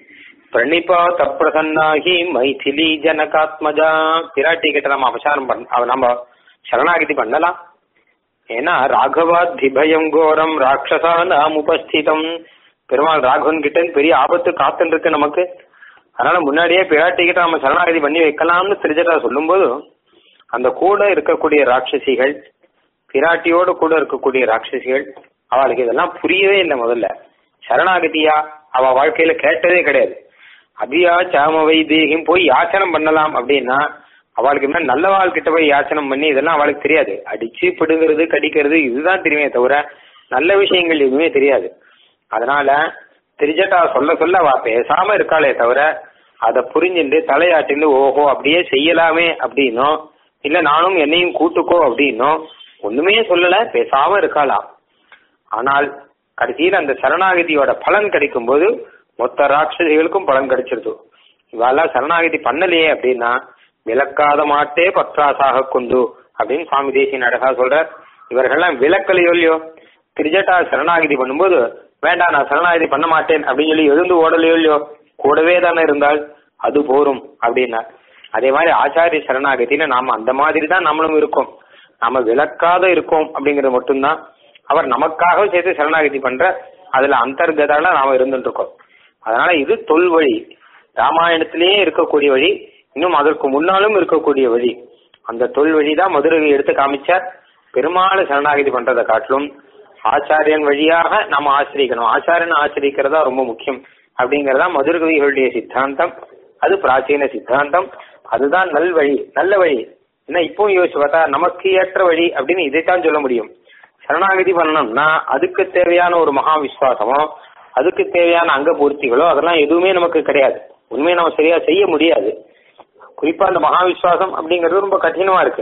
பிரணிபாத பிரசன்னாகி மைதிலி ஜனகாத்மஜா பிராட்டி கிட்ட நம்ம அபசாரம் பண்ண நம்ம சரணாகதி பண்ணலாம் ஏன்னா ராகவாத்தி பயம் கோரம் ராட்சசா நாம் உபஸ்திதம் பெருமாள் ராகவன் கிட்ட பெரிய ஆபத்து காத்துன்னு இருக்கு நமக்கு அதனால முன்னாடியே பிராட்டி கிட்ட நம்ம சரணாகதி பண்ணி வைக்கலாம்னு திருஜட்டா சொல்லும்போது அந்த கூட இருக்கக்கூடிய ராட்சசிகள் பிராட்டியோட கூட இருக்கக்கூடிய ராட்சசிகள் அவளுக்கு இதெல்லாம் புரியவே இல்லை முதல்ல சரணாகதியா அவ வாழ்க்கையில கேட்டதே கிடையாது அபியா சாம வைதேகம் போய் யாச்சனம் பண்ணலாம் அப்படின்னா அவளுக்கு என்ன நல்ல வாழ்க்கிட்ட போய் யாச்சனம் பண்ணி இதெல்லாம் அவளுக்கு தெரியாது அடிச்சு பிடுங்கிறது கடிக்கிறது இதுதான் தெரியுமே தவிர நல்ல விஷயங்கள் எதுவுமே தெரியாது அதனால திரிஜட்டா சொல்ல சொல்ல அவ பேசாம இருக்காளே தவிர அதை புரிஞ்சுட்டு தலையாட்டின்னு ஓஹோ அப்படியே செய்யலாமே அப்படின்னும் இல்ல நானும் என்னையும் கூட்டுக்கோ அப்படின்னும் ஒண்ணுமே சொல்லல பேசாம இருக்காளாம் ஆனால் கடைசியில் அந்த சரணாகதியோட பலன் கிடைக்கும் போது மொத்த ராட்சசிகளுக்கும் பலன் கிடைச்சிருது இவாளெல்லாம் சரணாகதி பண்ணலையே அப்படின்னா விளக்காத மாட்டே பற்றாசாக கொண்டு அப்படின்னு சுவாமி தேசியன் அழகா சொல்றார் இவர்கள்லாம் விளக்கலையோ இல்லையோ திரிஜட்டா சரணாகதி பண்ணும்போது வேண்டாம் நான் சரணாகதி பண்ண மாட்டேன் அப்படின்னு சொல்லி எழுந்து ஓடலையோ இல்லையோ கூடவே தானே இருந்தால் அது போரும் அப்படின்னா அதே மாதிரி ஆச்சாரிய சரணாகதியில நாம அந்த மாதிரி தான் நம்மளும் இருக்கோம் நாம விளக்காத இருக்கோம் அப்படிங்கறது மட்டும்தான் அவர் நமக்காக சேர்த்து சரணாகதி பண்ற அதுல அந்தர்கதால நாம இருந்துட்டு இருக்கோம் அதனால இது தொல் வழி ராமாயணத்திலேயே இருக்கக்கூடிய வழி இன்னும் அதற்கு முன்னாலும் இருக்கக்கூடிய வழி அந்த தொல் வழி தான் மதுரை எடுத்து காமிச்சார் பெருமாள் சரணாகதி பண்றதை காட்டிலும் ஆச்சாரியன் வழியாக நம்ம ஆசிரியக்கணும் ஆச்சாரியன் ஆசிரியக்கிறதா ரொம்ப முக்கியம் அப்படிங்கறதா மதுரகவிகளுடைய சித்தாந்தம் அது பிராச்சீன சித்தாந்தம் அதுதான் நல் வழி நல்ல வழி என்ன இப்பவும் யோசிச்சு பார்த்தா நமக்கு ஏற்ற வழி அப்படின்னு இதைத்தான் சொல்ல முடியும் சரணாகதி பண்ணணும்னா அதுக்கு தேவையான ஒரு மகா விசுவாசமோ அதுக்கு தேவையான அங்க பூர்த்திகளோ அதெல்லாம் எதுவுமே நமக்கு கிடையாது உண்மையை நம்ம சரியா செய்ய முடியாது குறிப்பா அந்த மகா விசுவாசம் அப்படிங்கிறது ரொம்ப கடினமா இருக்கு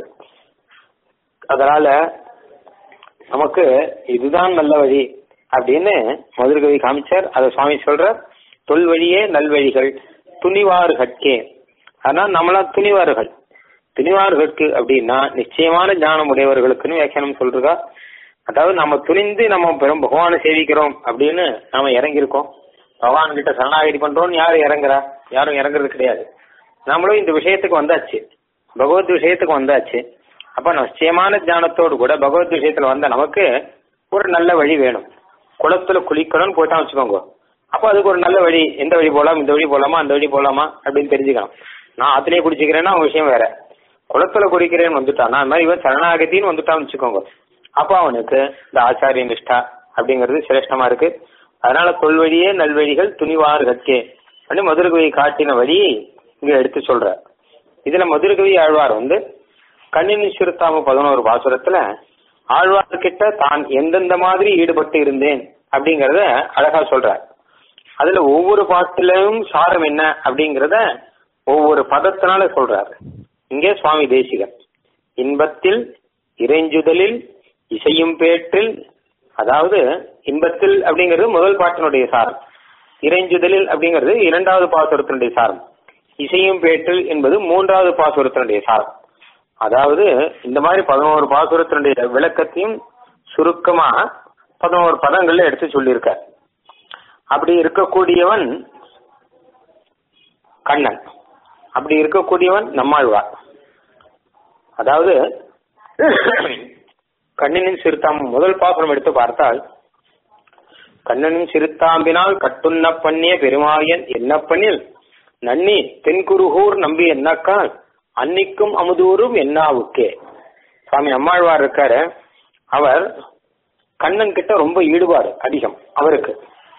அதனால நமக்கு இதுதான் நல்ல வழி அப்படின்னு மதுரகவி காமிச்சார் அதை சுவாமி சொல்ற தொல் வழியே நல்வழிகள் துணிவாறுகட்கே அதனால நம்மளாம் துணிவாறுகள் துணிவாறுகட்கு அப்படின்னா நிச்சயமான ஞானம் உடையவர்களுக்குன்னு வியாக்கியானம் சொல்றதா அதாவது நம்ம துணிந்து நம்ம பெரும் பகவானை சேவிக்கிறோம் அப்படின்னு நாம இறங்கியிருக்கோம் பகவான் கிட்ட சரணாகதி பண்றோம்னு யாரும் இறங்குறா யாரும் இறங்குறது கிடையாது நம்மளும் இந்த விஷயத்துக்கு வந்தாச்சு பகவத் விஷயத்துக்கு வந்தாச்சு அப்ப நிச்சயமான ஞானத்தோடு கூட பகவத் விஷயத்துல வந்த நமக்கு ஒரு நல்ல வழி வேணும் குளத்துல குளிக்கணும்னு போயிட்டா வச்சுக்கோங்க அப்போ அதுக்கு ஒரு நல்ல வழி எந்த வழி போலாம் இந்த வழி போலாமா அந்த வழி போலாமா அப்படின்னு தெரிஞ்சுக்கலாம் நான் ஆத்திலேயே குடிச்சுக்கிறேன்னா அவன் விஷயம் வேற குளத்துல குடிக்கிறேன்னு வந்துட்டான் நான் இந்த மாதிரி இவன் சரணாகத்தின்னு வந்துட்டான்னு வச்சுக்கோங்க அப்போ அவனுக்கு இந்த ஆச்சாரிய நிஷ்டா அப்படிங்கிறது சிரேஷ்டமா இருக்கு அதனால தொல்வழியே நல்வழிகள் துணிவாறு கற்கே அப்படின்னு மதுரகவி காட்டின வழியை இங்க எடுத்து சொல்ற இதுல மதுரகவி ஆழ்வார் வந்து கண்ணின் சிறுத்தாம பதினோரு பாசுரத்துல ஆழ்வார்கிட்ட தான் எந்தெந்த மாதிரி ஈடுபட்டு இருந்தேன் அப்படிங்கறத அழகா சொல்றார் அதுல ஒவ்வொரு பாட்டிலும் சாரம் என்ன அப்படிங்கறத ஒவ்வொரு பதத்தினால சொல்றாரு இங்கே சுவாமி தேசிகன் இன்பத்தில் இறைஞ்சுதலில் இசையும் பேற்றில் அதாவது இன்பத்தில் அப்படிங்கிறது முதல் பாட்டினுடைய சாரம் இறைஞ்சுதலில் அப்படிங்கிறது இரண்டாவது பாசுரத்தினுடைய சாரம் இசையும் பேற்றில் என்பது மூன்றாவது பாசுரத்தினுடைய சாரம் அதாவது இந்த மாதிரி பதினோரு பாசுரத்தினுடைய விளக்கத்தையும் சுருக்கமா பதினோரு பதங்கள்ல எடுத்து சொல்லியிருக்க அப்படி இருக்கக்கூடியவன் கண்ணன் அப்படி இருக்கக்கூடியவன் நம்மாழ்வார் அதாவது கண்ணனின் சிறுத்தாம் முதல் பாசுரம் எடுத்து பார்த்தால் கண்ணனின் சிறுத்தாம்பினால் கட்டுண்ண பண்ணிய பெருமாயன் என்னப்பனில் நன்னி தென்குருகூர் நம்பி என்னக்கால் அன்னிக்கும் அமுதூரும் என்னாவுக்கே சுவாமி நம்மாழ்வார் இருக்காரு அவர் கண்ணன் கிட்ட ரொம்ப ஈடுபாடு அதிகம் அவருக்கு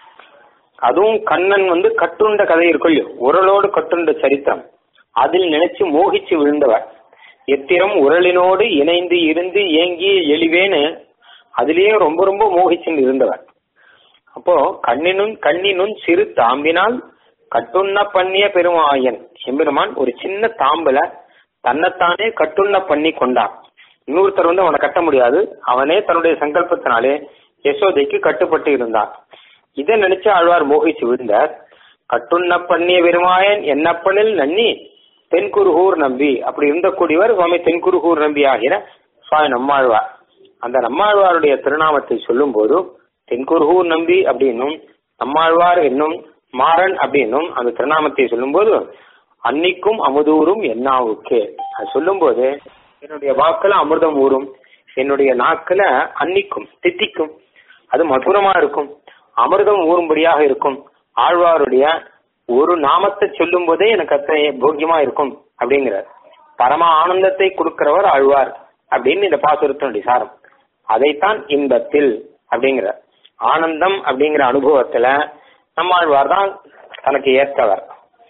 அதுவும் கண்ணன் வந்து கட்டுண்ட கதை இருக்குல்லையோ உரலோடு கட்டுண்ட சரித்திரம் அதில் நினைச்சு மோகிச்சு விழுந்தவர் எத்திரம் உரலினோடு இணைந்து இருந்து ஏங்கி எளிவேன்னு அதுலயே ரொம்ப ரொம்ப மோகிச்சுன்னு இருந்தவர் அப்போ கண்ணினும் கண்ணினும் சிறு தாம்பினால் கட்டுண்ண பண்ணிய பெருமாயன் எம்பெருமான் ஒரு சின்ன தாம்புல தன்னைத்தானே கட்டுண்ண பண்ணி கொண்டான் இன்னொருத்தர் வந்து அவனை கட்ட முடியாது அவனே தன்னுடைய சங்கல்பத்தினாலே யசோதைக்கு கட்டுப்பட்டு இருந்தான் இதை நினைச்சு ஆழ்வார் மோகிச்சு விழுந்தார் கட்டுண்ண பண்ணிய பெருமாயன் என்னப்பனில் நன்னி தென்குருகூர் நம்பி அப்படி இருந்தக்கூடியவர் சுவாமி தென்குருகூர் நம்பி ஆகிற சுவாமி நம்மாழ்வார் அந்த நம்மாழ்வாருடைய திருநாமத்தை சொல்லும் போது தென்குருகூர் நம்பி அப்படின்னும் நம்மாழ்வார் என்னும் மாறன் அப்படின்னும் அந்த திருநாமத்தை சொல்லும்போது அன்னிக்கும் அமுதூரும் என்னாவுக்கு அது சொல்லும்போது என்னுடைய வாக்குல அமிர்தம் ஊறும் என்னுடைய நாக்குல அன்னிக்கும் தித்திக்கும் அது மதுரமா இருக்கும் அமிர்தம் ஊறும்படியாக இருக்கும் ஆழ்வாருடைய ஒரு நாமத்தை சொல்லும் போதே எனக்கு அத்தனை போக்கியமா இருக்கும் அப்படிங்கிறார் பரம ஆனந்தத்தை கொடுக்கிறவர் ஆழ்வார் அப்படின்னு இந்த பாசுரத்தினுடைய சாரம் அதைத்தான் இன்பத்தில் அப்படிங்கிறார் ஆனந்தம் அப்படிங்கிற அனுபவத்துல நம்மாழ்வார் தான் தனக்கு ஏற்றவர்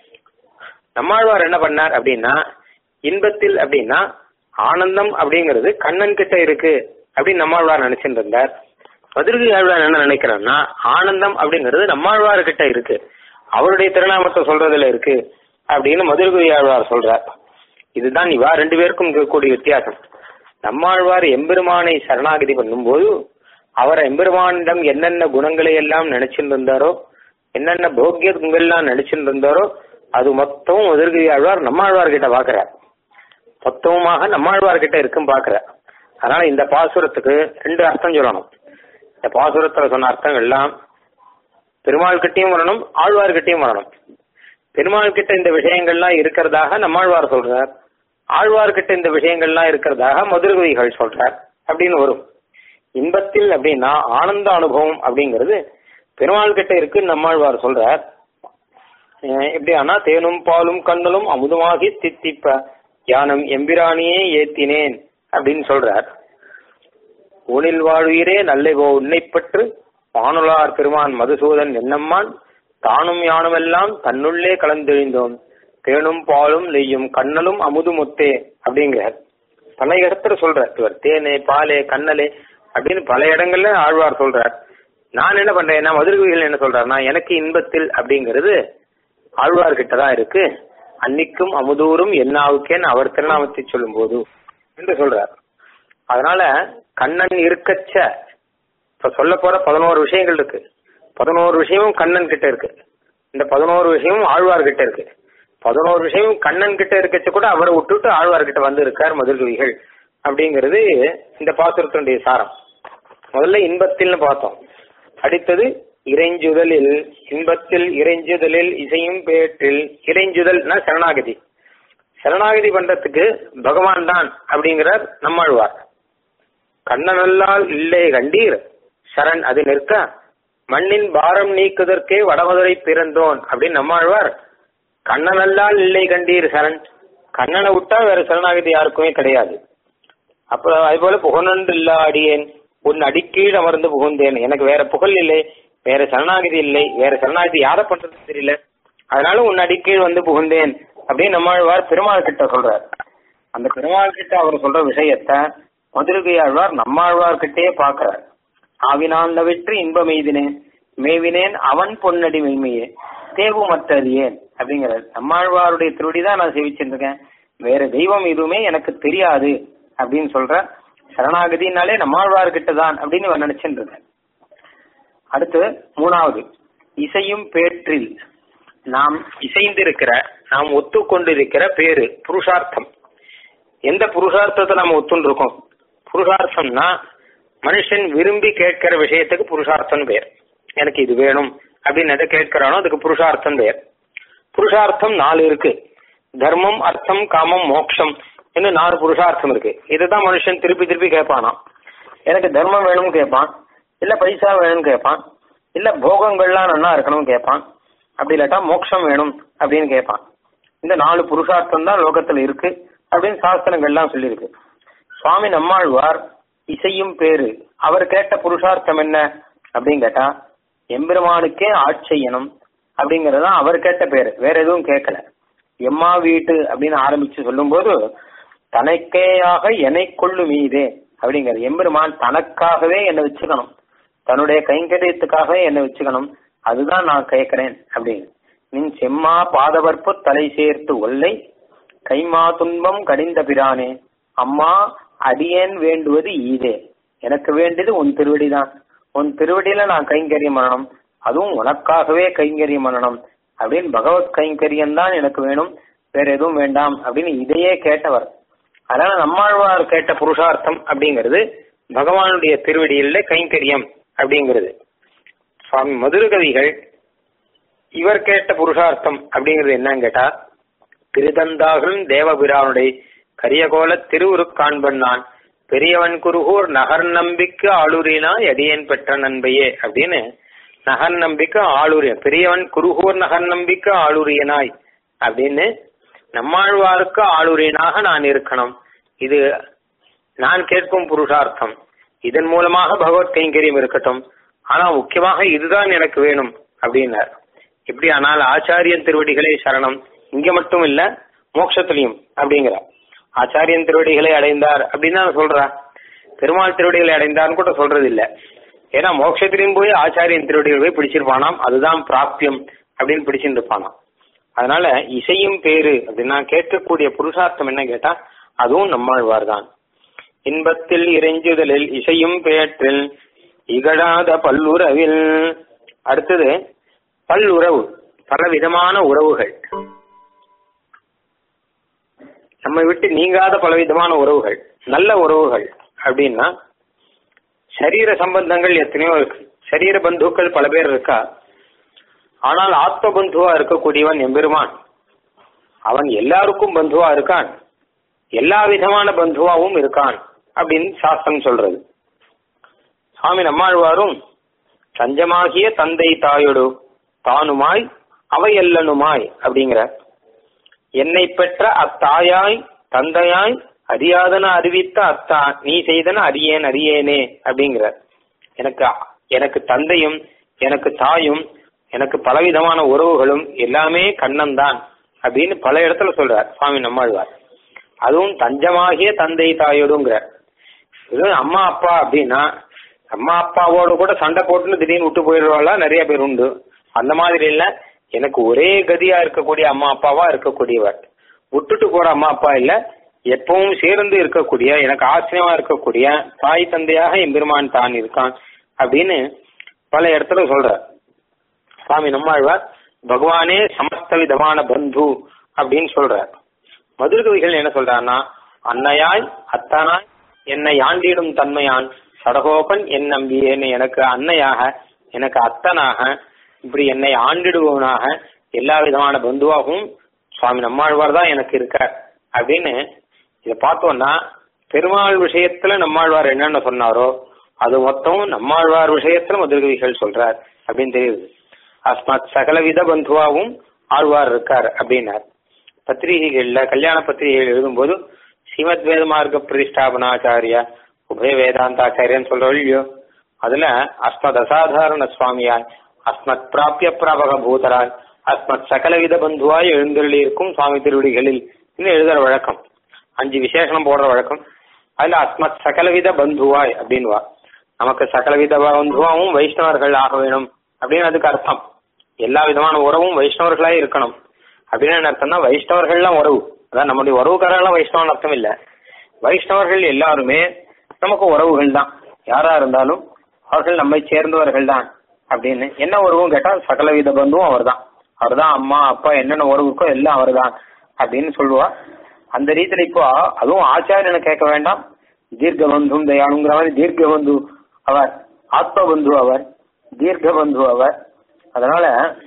நம்மாழ்வார் என்ன பண்ணார் அப்படின்னா இன்பத்தில் அப்படின்னா ஆனந்தம் அப்படிங்கிறது கண்ணன் கிட்ட இருக்கு அப்படின்னு நம்மாழ்வார் நினைச்சிட்டு இருந்தார் மதுரை ஆழ்வார் என்ன நினைக்கிறான்னா ஆனந்தம் அப்படிங்கிறது நம்மாழ்வார் கிட்ட இருக்கு அவருடைய திருநாமத்தை சொல்றதுல இருக்கு அப்படின்னு மதுரை ஆழ்வார் சொல்றார் இதுதான் இவா ரெண்டு பேருக்கும் இருக்கக்கூடிய வித்தியாசம் நம்மாழ்வார் எம்பெருமானை சரணாகதி பண்ணும்போது அவர் எம்பெருமானிடம் என்னென்ன குணங்களை எல்லாம் நினைச்சிட்டு இருந்தாரோ என்னென்ன போக்கியங்கள்லாம் நினைச்சிட்டு இருந்தாரோ அது மொத்தம் மதுரை ஆழ்வார் நம்மாழ்வார் கிட்ட பாக்குறார் மொத்தமாக நம்மாழ்வார் கிட்ட இருக்கும் பாக்குறார் அதனால இந்த பாசுரத்துக்கு ரெண்டு அர்த்தம் சொல்லணும் இந்த பாசுரத்துல சொன்ன அர்த்தம் எல்லாம் பெருமாள் கிட்டையும் வரணும் ஆழ்வார் கிட்டையும் வரணும் பெருமாள் கிட்ட இந்த விஷயங்கள்லாம் இருக்கிறதாக நம்மாழ்வார் சொல்றார் ஆழ்வார் கிட்ட இந்த விஷயங்கள்லாம் இருக்கிறதாக மதுரகவிகள் சொல்றார் அப்படின்னு வரும் இன்பத்தில் அப்படின்னா ஆனந்த அனுபவம் அப்படிங்கிறது பெருமாள் கிட்ட இருக்கு நம்மாழ்வார் சொல்றார் எப்படி ஆனா தேனும் பாலும் கண்ணலும் அமுதமாகி தித்திப்ப யானம் எம்பிராணியே ஏத்தினேன் அப்படின்னு சொல்றார் ஊனில் வாழ்வீரே நல்லைவோ உன்னைப்பற்று வானுலார் பெருமான் மதுசூதன் என்னம்மான் தானும் யானுமெல்லாம் தன்னுள்ளே கலந்தெழிந்தோம் தேனும் பாலும் நெய்யும் கண்ணலும் அமுதுமுத்தே அப்படிங்கிறார் பல இடத்துல சொல்றார் இவர் தேனே பாலே கண்ணலே அப்படின்னு பல இடங்கள்ல ஆழ்வார் சொல்றார் நான் என்ன பண்றேன் மதுரகுகள் என்ன சொல்றாருன்னா எனக்கு இன்பத்தில் அப்படிங்கிறது ஆழ்வார் கிட்ட தான் இருக்கு அன்னிக்கும் அமுதூரும் என்னாவுக்கேன்னு அவர் திருநாமத்தை சொல்லும் போது என்று சொல்றார் அதனால கண்ணன் இருக்கச்ச இப்ப சொல்ல போற பதினோரு விஷயங்கள் இருக்கு பதினோரு விஷயமும் கண்ணன் கிட்ட இருக்கு இந்த பதினோரு விஷயமும் ஆழ்வார் கிட்ட இருக்கு பதினோரு விஷயமும் கண்ணன் கிட்ட இருக்கச்ச கூட அவரை விட்டுட்டு ஆழ்வார் கிட்ட வந்து இருக்கார் மதுர்கவிகள் அப்படிங்கிறது இந்த பாசுரத்தினுடைய சாரம் முதல்ல இன்பத்தில்னு பார்த்தோம் அடுத்தது இறைஞ்சுதலில் இன்பத்தில் இறைஞ்சுதலில் இசையும் பேற்றில் இறைஞ்சுதல்னா சரணாகதி சரணாகதி பண்றதுக்கு பகவான் தான் அப்படிங்கிறார் நம்மாழ்வார் கண்ணனல்லால் இல்லை கண்டீர் சரண் அது நிற்க மண்ணின் பாரம் நீக்குதற்கே வடமதுரை பிறந்தோன் அப்படின்னு நம்மாழ்வார் கண்ணனல்லால் இல்லை கண்டீர் சரண் கண்ணனை விட்டா வேற சரணாகதி யாருக்குமே கிடையாது அப்ப அது போல புகழொன்று இல்ல அடியேன் உன் அடிக்கீழ் அமர்ந்து புகுந்தேன் எனக்கு வேற புகழ் இல்லை வேற சரணாகதி இல்லை வேற சரணாகதி யார பண்றது தெரியல அதனால உன் அடிக்கீழ் வந்து புகுந்தேன் அப்படின்னு நம்மாழ்வார் பெருமாள் கிட்ட சொல்றார் அந்த பெருமாள் கிட்ட அவர் சொல்ற விஷயத்த மதுரகையாழ்வார் நம்மாழ்வார் கிட்டே பாக்குறார் ஆவினான் வெற்றி இன்பம் எய்தினேன் மேவினேன் அவன் பொன்னடி மெய்மையே மத்தேவு மற்றது ஏன் அப்படிங்கிறார் நம்மாழ்வாருடைய திருவடி தான் நான் சேவிச்சுட்டு இருக்கேன் வேற தெய்வம் எதுவுமே எனக்கு தெரியாது அப்படின்னு சொல்ற சரணாகதினாலே நம்மாழ்வார்கிட்ட தான் அப்படின்னு இவன் நினைச்சுட்டு இருக்கேன் அடுத்து மூணாவது இசையும் பேற்றில் நாம் இசைந்திருக்கிற நாம் ஒத்துக்கொண்டிருக்கிற பேரு புருஷார்த்தம் எந்த புருஷார்த்தத்தை நம்ம ஒத்துன்னு இருக்கோம் புருஷார்த்தம்னா மனுஷன் விரும்பி கேட்கிற விஷயத்துக்கு புருஷார்த்தம் பேர் எனக்கு இது வேணும் அப்படின்னு எதை கேட்கிறானோ அதுக்கு புருஷார்த்தம் பேர் புருஷார்த்தம் நாலு இருக்கு தர்மம் அர்த்தம் காமம் மோட்சம் என்று நாலு புருஷார்த்தம் இருக்கு இதுதான் மனுஷன் திருப்பி திருப்பி கேட்பானா எனக்கு தர்மம் வேணும்னு கேட்பான் இல்ல பைசா வேணும்னு கேட்பான் இல்ல போகங்கள்லாம் நல்லா இருக்கணும்னு கேட்பான் அப்படி இல்லாட்டா மோட்சம் வேணும் அப்படின்னு கேட்பான் இந்த நாலு புருஷார்த்தம் தான் லோகத்துல இருக்கு அப்படின்னு சாஸ்திரங்கள்லாம் சொல்லியிருக்கு சுவாமி நம்மாழ்வார் இசையும் பேரு அவர் கேட்ட புருஷார்த்தம் என்ன அப்படின்னு கேட்டா எம்பெருமானுக்கே ஆட்செய்யணும் அப்படிங்கறது தான் அவர் கேட்ட பேரு வேற எதுவும் கேட்கல எம்மா வீட்டு அப்படின்னு ஆரம்பிச்சு சொல்லும்போது தனக்கேயாக என்னை கொள்ளு மீதே அப்படிங்கிறது எம்பெருமான் தனக்காகவே என்னை வச்சுக்கணும் தன்னுடைய கைங்கரியத்துக்காகவே என்னை வச்சுக்கணும் அதுதான் நான் கேட்கிறேன் அப்படின்னு நின் செம்மா பாதவர்ப்பு தலை சேர்த்து ஒல்லை கைமா துன்பம் கடிந்த பிரானே அம்மா அடியேன் வேண்டுவது ஈதே எனக்கு வேண்டியது உன் திருவடிதான் உன் திருவடியில நான் கைங்கரியம் பண்ணணும் அதுவும் உனக்காகவே கைங்கரியம் பண்ணணும் அப்படின்னு பகவத் கைங்கரியம் தான் எனக்கு வேணும் வேற எதுவும் வேண்டாம் அப்படின்னு இதையே கேட்டவர் அதனால நம்மாழ்வார் கேட்ட புருஷார்த்தம் அப்படிங்கிறது பகவானுடைய திருவடியில கைங்கரியம் அப்படிங்கிறது சுவாமி மதுரகவிகள் இவர் கேட்ட புருஷார்த்தம் அப்படிங்கிறது என்னன்னு கேட்டா திருதந்தாகும் தேவபிரானுடைய கரியகோல திருவுருக்காண்பன் நான் பெரியவன் குருகூர் நகர் நம்பிக்கு ஆளுரினா எடியேன் பெற்ற நண்பையே அப்படின்னு நகர் நம்பிக்கை ஆளுரிய பெரியவன் குருகூர் நகர் நம்பிக்கை ஆளுரியனாய் அப்படின்னு நம்மாழ்வாருக்கு ஆளுரியனாக நான் இருக்கணும் இது நான் கேட்கும் புருஷார்த்தம் இதன் மூலமாக பகவத் கைங்கரியம் இருக்கட்டும் ஆனா முக்கியமாக இதுதான் எனக்கு வேணும் அப்படின்னார் இப்படி ஆனால் ஆச்சாரியன் திருவடிகளே சரணம் இங்க மட்டும் இல்ல மோட்சத்திலையும் அப்படிங்கிறார் ஆச்சாரியன் திருவடிகளை அடைந்தார் அப்படின்னு தான் சொல்றா பெருமாள் திருவடிகளை அடைந்தார்னு கூட சொல்றது இல்ல ஏன்னா மோட்சத்திலையும் போய் ஆச்சாரியன் திருவடிகள் போய் பிடிச்சிருப்பானாம் அதுதான் பிராப்தியம் அப்படின்னு பிடிச்சிட்டு இருப்பானாம் அதனால இசையும் பேரு அப்படின்னா கேட்கக்கூடிய புருஷார்த்தம் என்ன கேட்டா அதுவும் நம்மாழ்வார் தான் இன்பத்தில் இறைஞ்சுதலில் இசையும் பேற்றில் இகழாத பல்லுறவில் அடுத்தது பல்லுறவு பல விதமான உறவுகள் நம்மை விட்டு நீங்காத பலவிதமான உறவுகள் நல்ல உறவுகள் அப்படின்னா சரீர சம்பந்தங்கள் எத்தனையோ இருக்கு சரீர பந்துக்கள் பல பேர் இருக்கா ஆனால் ஆத்ம பந்துவா இருக்கக்கூடியவன் எம்பெருமான் அவன் எல்லாருக்கும் பந்துவா இருக்கான் எல்லா விதமான பந்துவாவும் இருக்கான் அப்படின்னு சாஸ்திரம் சொல்றது சுவாமி நம்மாழ்வாரும் தஞ்சமாகிய தந்தை தாயொடு தானுமாய் அவையல்லனுமாய் அப்படிங்கிற என்னை பெற்ற அத்தாயாய் தந்தையாய் அறியாதன அறிவித்த அத்தா நீ செய்தன அறியேன் அறியேனே அப்படிங்கிற எனக்கு எனக்கு தந்தையும் எனக்கு தாயும் எனக்கு பலவிதமான உறவுகளும் எல்லாமே கண்ணன் தான் அப்படின்னு பல இடத்துல சொல்றார் சுவாமி நம்மாழ்வார் அதுவும் தஞ்சமாகிய தந்தை தாயோடுங்கிற இது அம்மா அப்பா அப்படின்னா அம்மா அப்பாவோட கூட சண்டை போட்டுன்னு திடீர்னு விட்டு போயிடுவாளா நிறைய பேர் உண்டு அந்த மாதிரி இல்ல எனக்கு ஒரே கதியா இருக்கக்கூடிய அம்மா அப்பாவா இருக்கக்கூடியவர் விட்டுட்டு போற அம்மா அப்பா இல்ல எப்பவும் சேர்ந்து இருக்கக்கூடிய எனக்கு ஆச்சரியமா இருக்கக்கூடிய தாய் தந்தையாக எம்பெருமான் தான் இருக்கான் அப்படின்னு பல இடத்துல சொல்ற சுவாமி நம்மாழ்வார் பகவானே சமஸ்த விதமான பந்து அப்படின்னு சொல்றார் மதுரகவிகள் என்ன சொல்றாருன்னா அன்னையாய் அத்தனாய் என்னை ஆண்டிடும் தன்மையான் சடகோபன் என் நம்பியேன்னு எனக்கு அன்னையாக எனக்கு அத்தனாக இப்படி என்னை ஆண்டிடுபவனாக எல்லா விதமான பந்துவாகவும் சுவாமி நம்மாழ்வார் தான் எனக்கு இருக்கார் அப்படின்னு இதை பார்த்தோம்னா பெருமாள் விஷயத்துல நம்மாழ்வார் என்னென்ன சொன்னாரோ அது மொத்தம் நம்மாழ்வார் விஷயத்துல மதுரகவிகள் சொல்றார் அப்படின்னு தெரியுது அஸ்மத் சகலவித பந்துவாவும் ஆழ்வார் இருக்கார் அப்படின்னார் பத்திரிகைகள்ல கல்யாண பத்திரிகைகள் எழுதும்போது ஸ்ரீமத் வேத மார்க்க பிரதிஷ்டாபனாச்சாரியா உபய வேதாந்தாச்சாரியன்னு சொல்ற இல்லையோ அதுல அஸ்மத் அசாதாரண சுவாமியாய் அஸ்மத் பிராபிய பிராபக பூதராய் அஸ்மத் சகலவித பந்துவாய் எழுந்தருளி இருக்கும் சுவாமி திருவடிகளில் இன்னும் எழுதுற வழக்கம் அஞ்சு விசேஷனம் போடுற வழக்கம் அதுல அஸ்மத் சகலவித பந்துவாய் அப்படின்வா நமக்கு சகலவித பந்துவாவும் வைஷ்ணவர்கள் ஆக வேணும் அப்படின்னு அதுக்கு அர்த்தம் எல்லா விதமான உறவும் வைஷ்ணவர்களா இருக்கணும் அப்படின்னு என்ன அர்த்தம்னா வைஷ்ணவர்கள்லாம் உறவு அதான் நம்முடைய உறவுக்காரெல்லாம் வைஷ்ணவன் அர்த்தம் இல்ல வைஷ்ணவர்கள் எல்லாருமே நமக்கு உறவுகள் தான் யாரா இருந்தாலும் அவர்கள் நம்மை சேர்ந்தவர்கள் தான் அப்படின்னு என்ன உறவும் கேட்டா சகலவித பந்துவும் அவர் தான் அவர் தான் அம்மா அப்பா என்னென்ன உறவு இருக்கோ எல்லாம் அவர் தான் அப்படின்னு சொல்லுவா அந்த ரீதியில இப்போ அதுவும் ஆச்சாரியனை கேட்க வேண்டாம் தீர்க்க பந்தும் தயாளுங்கிற மாதிரி தீர்க்க பந்து அவர் ஆத்ம பந்து அவர் தீர்க்க பந்து அவர் அதனால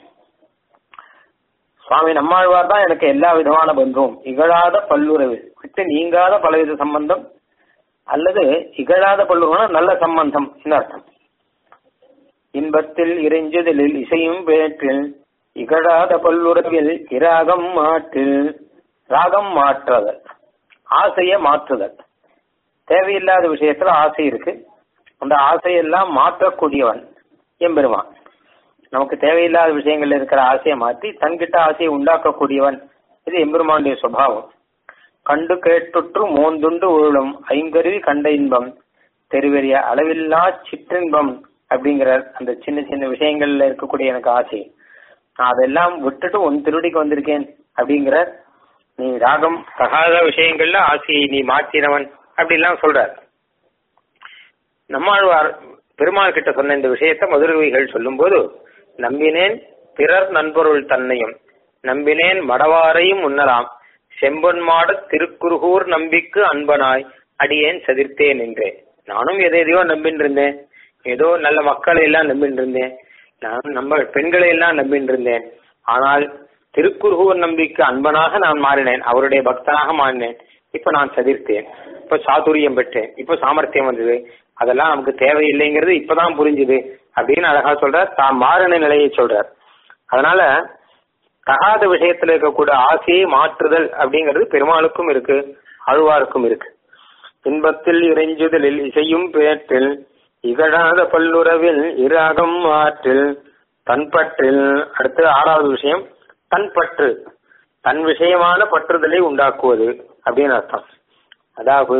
சுவாமி நம்மாழ்வார் தான் எனக்கு எல்லா விதமான பந்துவும் இகழாத பல்லுறவு விட்டு நீங்காத பலவித சம்பந்தம் அல்லது இகழாத பல்லுறவுனா நல்ல சம்பந்தம் அர்த்தம் இன்பத்தில் இறைஞ்சுதலில் இசையும் பேற்றில் இகழாத பல்லுறவில் இராகம் மாற்றில் ராகம் மாற்றுதல் ஆசையை மாற்றுதல் தேவையில்லாத விஷயத்துல ஆசை இருக்கு அந்த ஆசையெல்லாம் மாற்றக்கூடியவன் எம்பெருமான் நமக்கு தேவையில்லாத விஷயங்கள்ல இருக்கிற ஆசையை மாற்றி தன்கிட்ட ஆசையை உண்டாக்கக்கூடியவன் இது எம்பெருமானுடைய சுபாவம் கண்டு கேட்டுற்று மோந்துண்டு உருளும் ஐங்கருவி கண்ட இன்பம் தெருவெறிய அளவில்லா சிற்றின்பம் அப்படிங்கிற அந்த சின்ன சின்ன விஷயங்கள்ல இருக்கக்கூடிய எனக்கு ஆசை நான் அதெல்லாம் விட்டுட்டு உன் திருடிக்கு வந்திருக்கேன் அப்படிங்கிற நீ ராகம் தகாத விஷயங்கள்ல ஆசையை நீ மாற்றினவன் அப்படிலாம் சொல்றார் நம்மாழ்வார் பெருமாள் கிட்ட சொன்ன இந்த விஷயத்த மதுரவிகள் சொல்லும்போது நம்பினேன் பிறர் நண்பருள் தன்னையும் நம்பினேன் மடவாரையும் உண்ணலாம் செம்பொன் மாட திருக்குறுகூர் நம்பிக்கு அன்பனாய் அடியேன் சதிர்த்தேன் என்றேன் நானும் எதை எதையோ நம்பின்னு இருந்தேன் ஏதோ நல்ல மக்களை எல்லாம் நம்பின்னு இருந்தேன் நான் நம்ம பெண்களை எல்லாம் நம்பின்னு இருந்தேன் ஆனால் திருக்குறுகூர் நம்பிக்கு அன்பனாக நான் மாறினேன் அவருடைய பக்தனாக மாறினேன் இப்ப நான் சதிர்த்தேன் இப்ப சாதுரியம் பெற்றேன் இப்ப சாமர்த்தியம் வந்தது அதெல்லாம் நமக்கு தேவையில்லைங்கிறது இப்பதான் புரிஞ்சுது அப்படின்னு அழகா சொல்றார் தான் மாறின நிலையை சொல்றார் அதனால தகாத விஷயத்துல இருக்கக்கூடிய ஆசையை மாற்றுதல் அப்படிங்கிறது பெருமாளுக்கும் இருக்கு அழுவாருக்கும் இருக்கு இன்பத்தில் இறைஞ்சுதலில் இசையும் பேற்றில் இகழாத பல்லுறவில் இராகம் ஆற்றில் தன்பற்றில் அடுத்து ஆறாவது விஷயம் தன்பற்று தன் விஷயமான பற்றுதலை உண்டாக்குவது அப்படின்னு அர்த்தம் அதாவது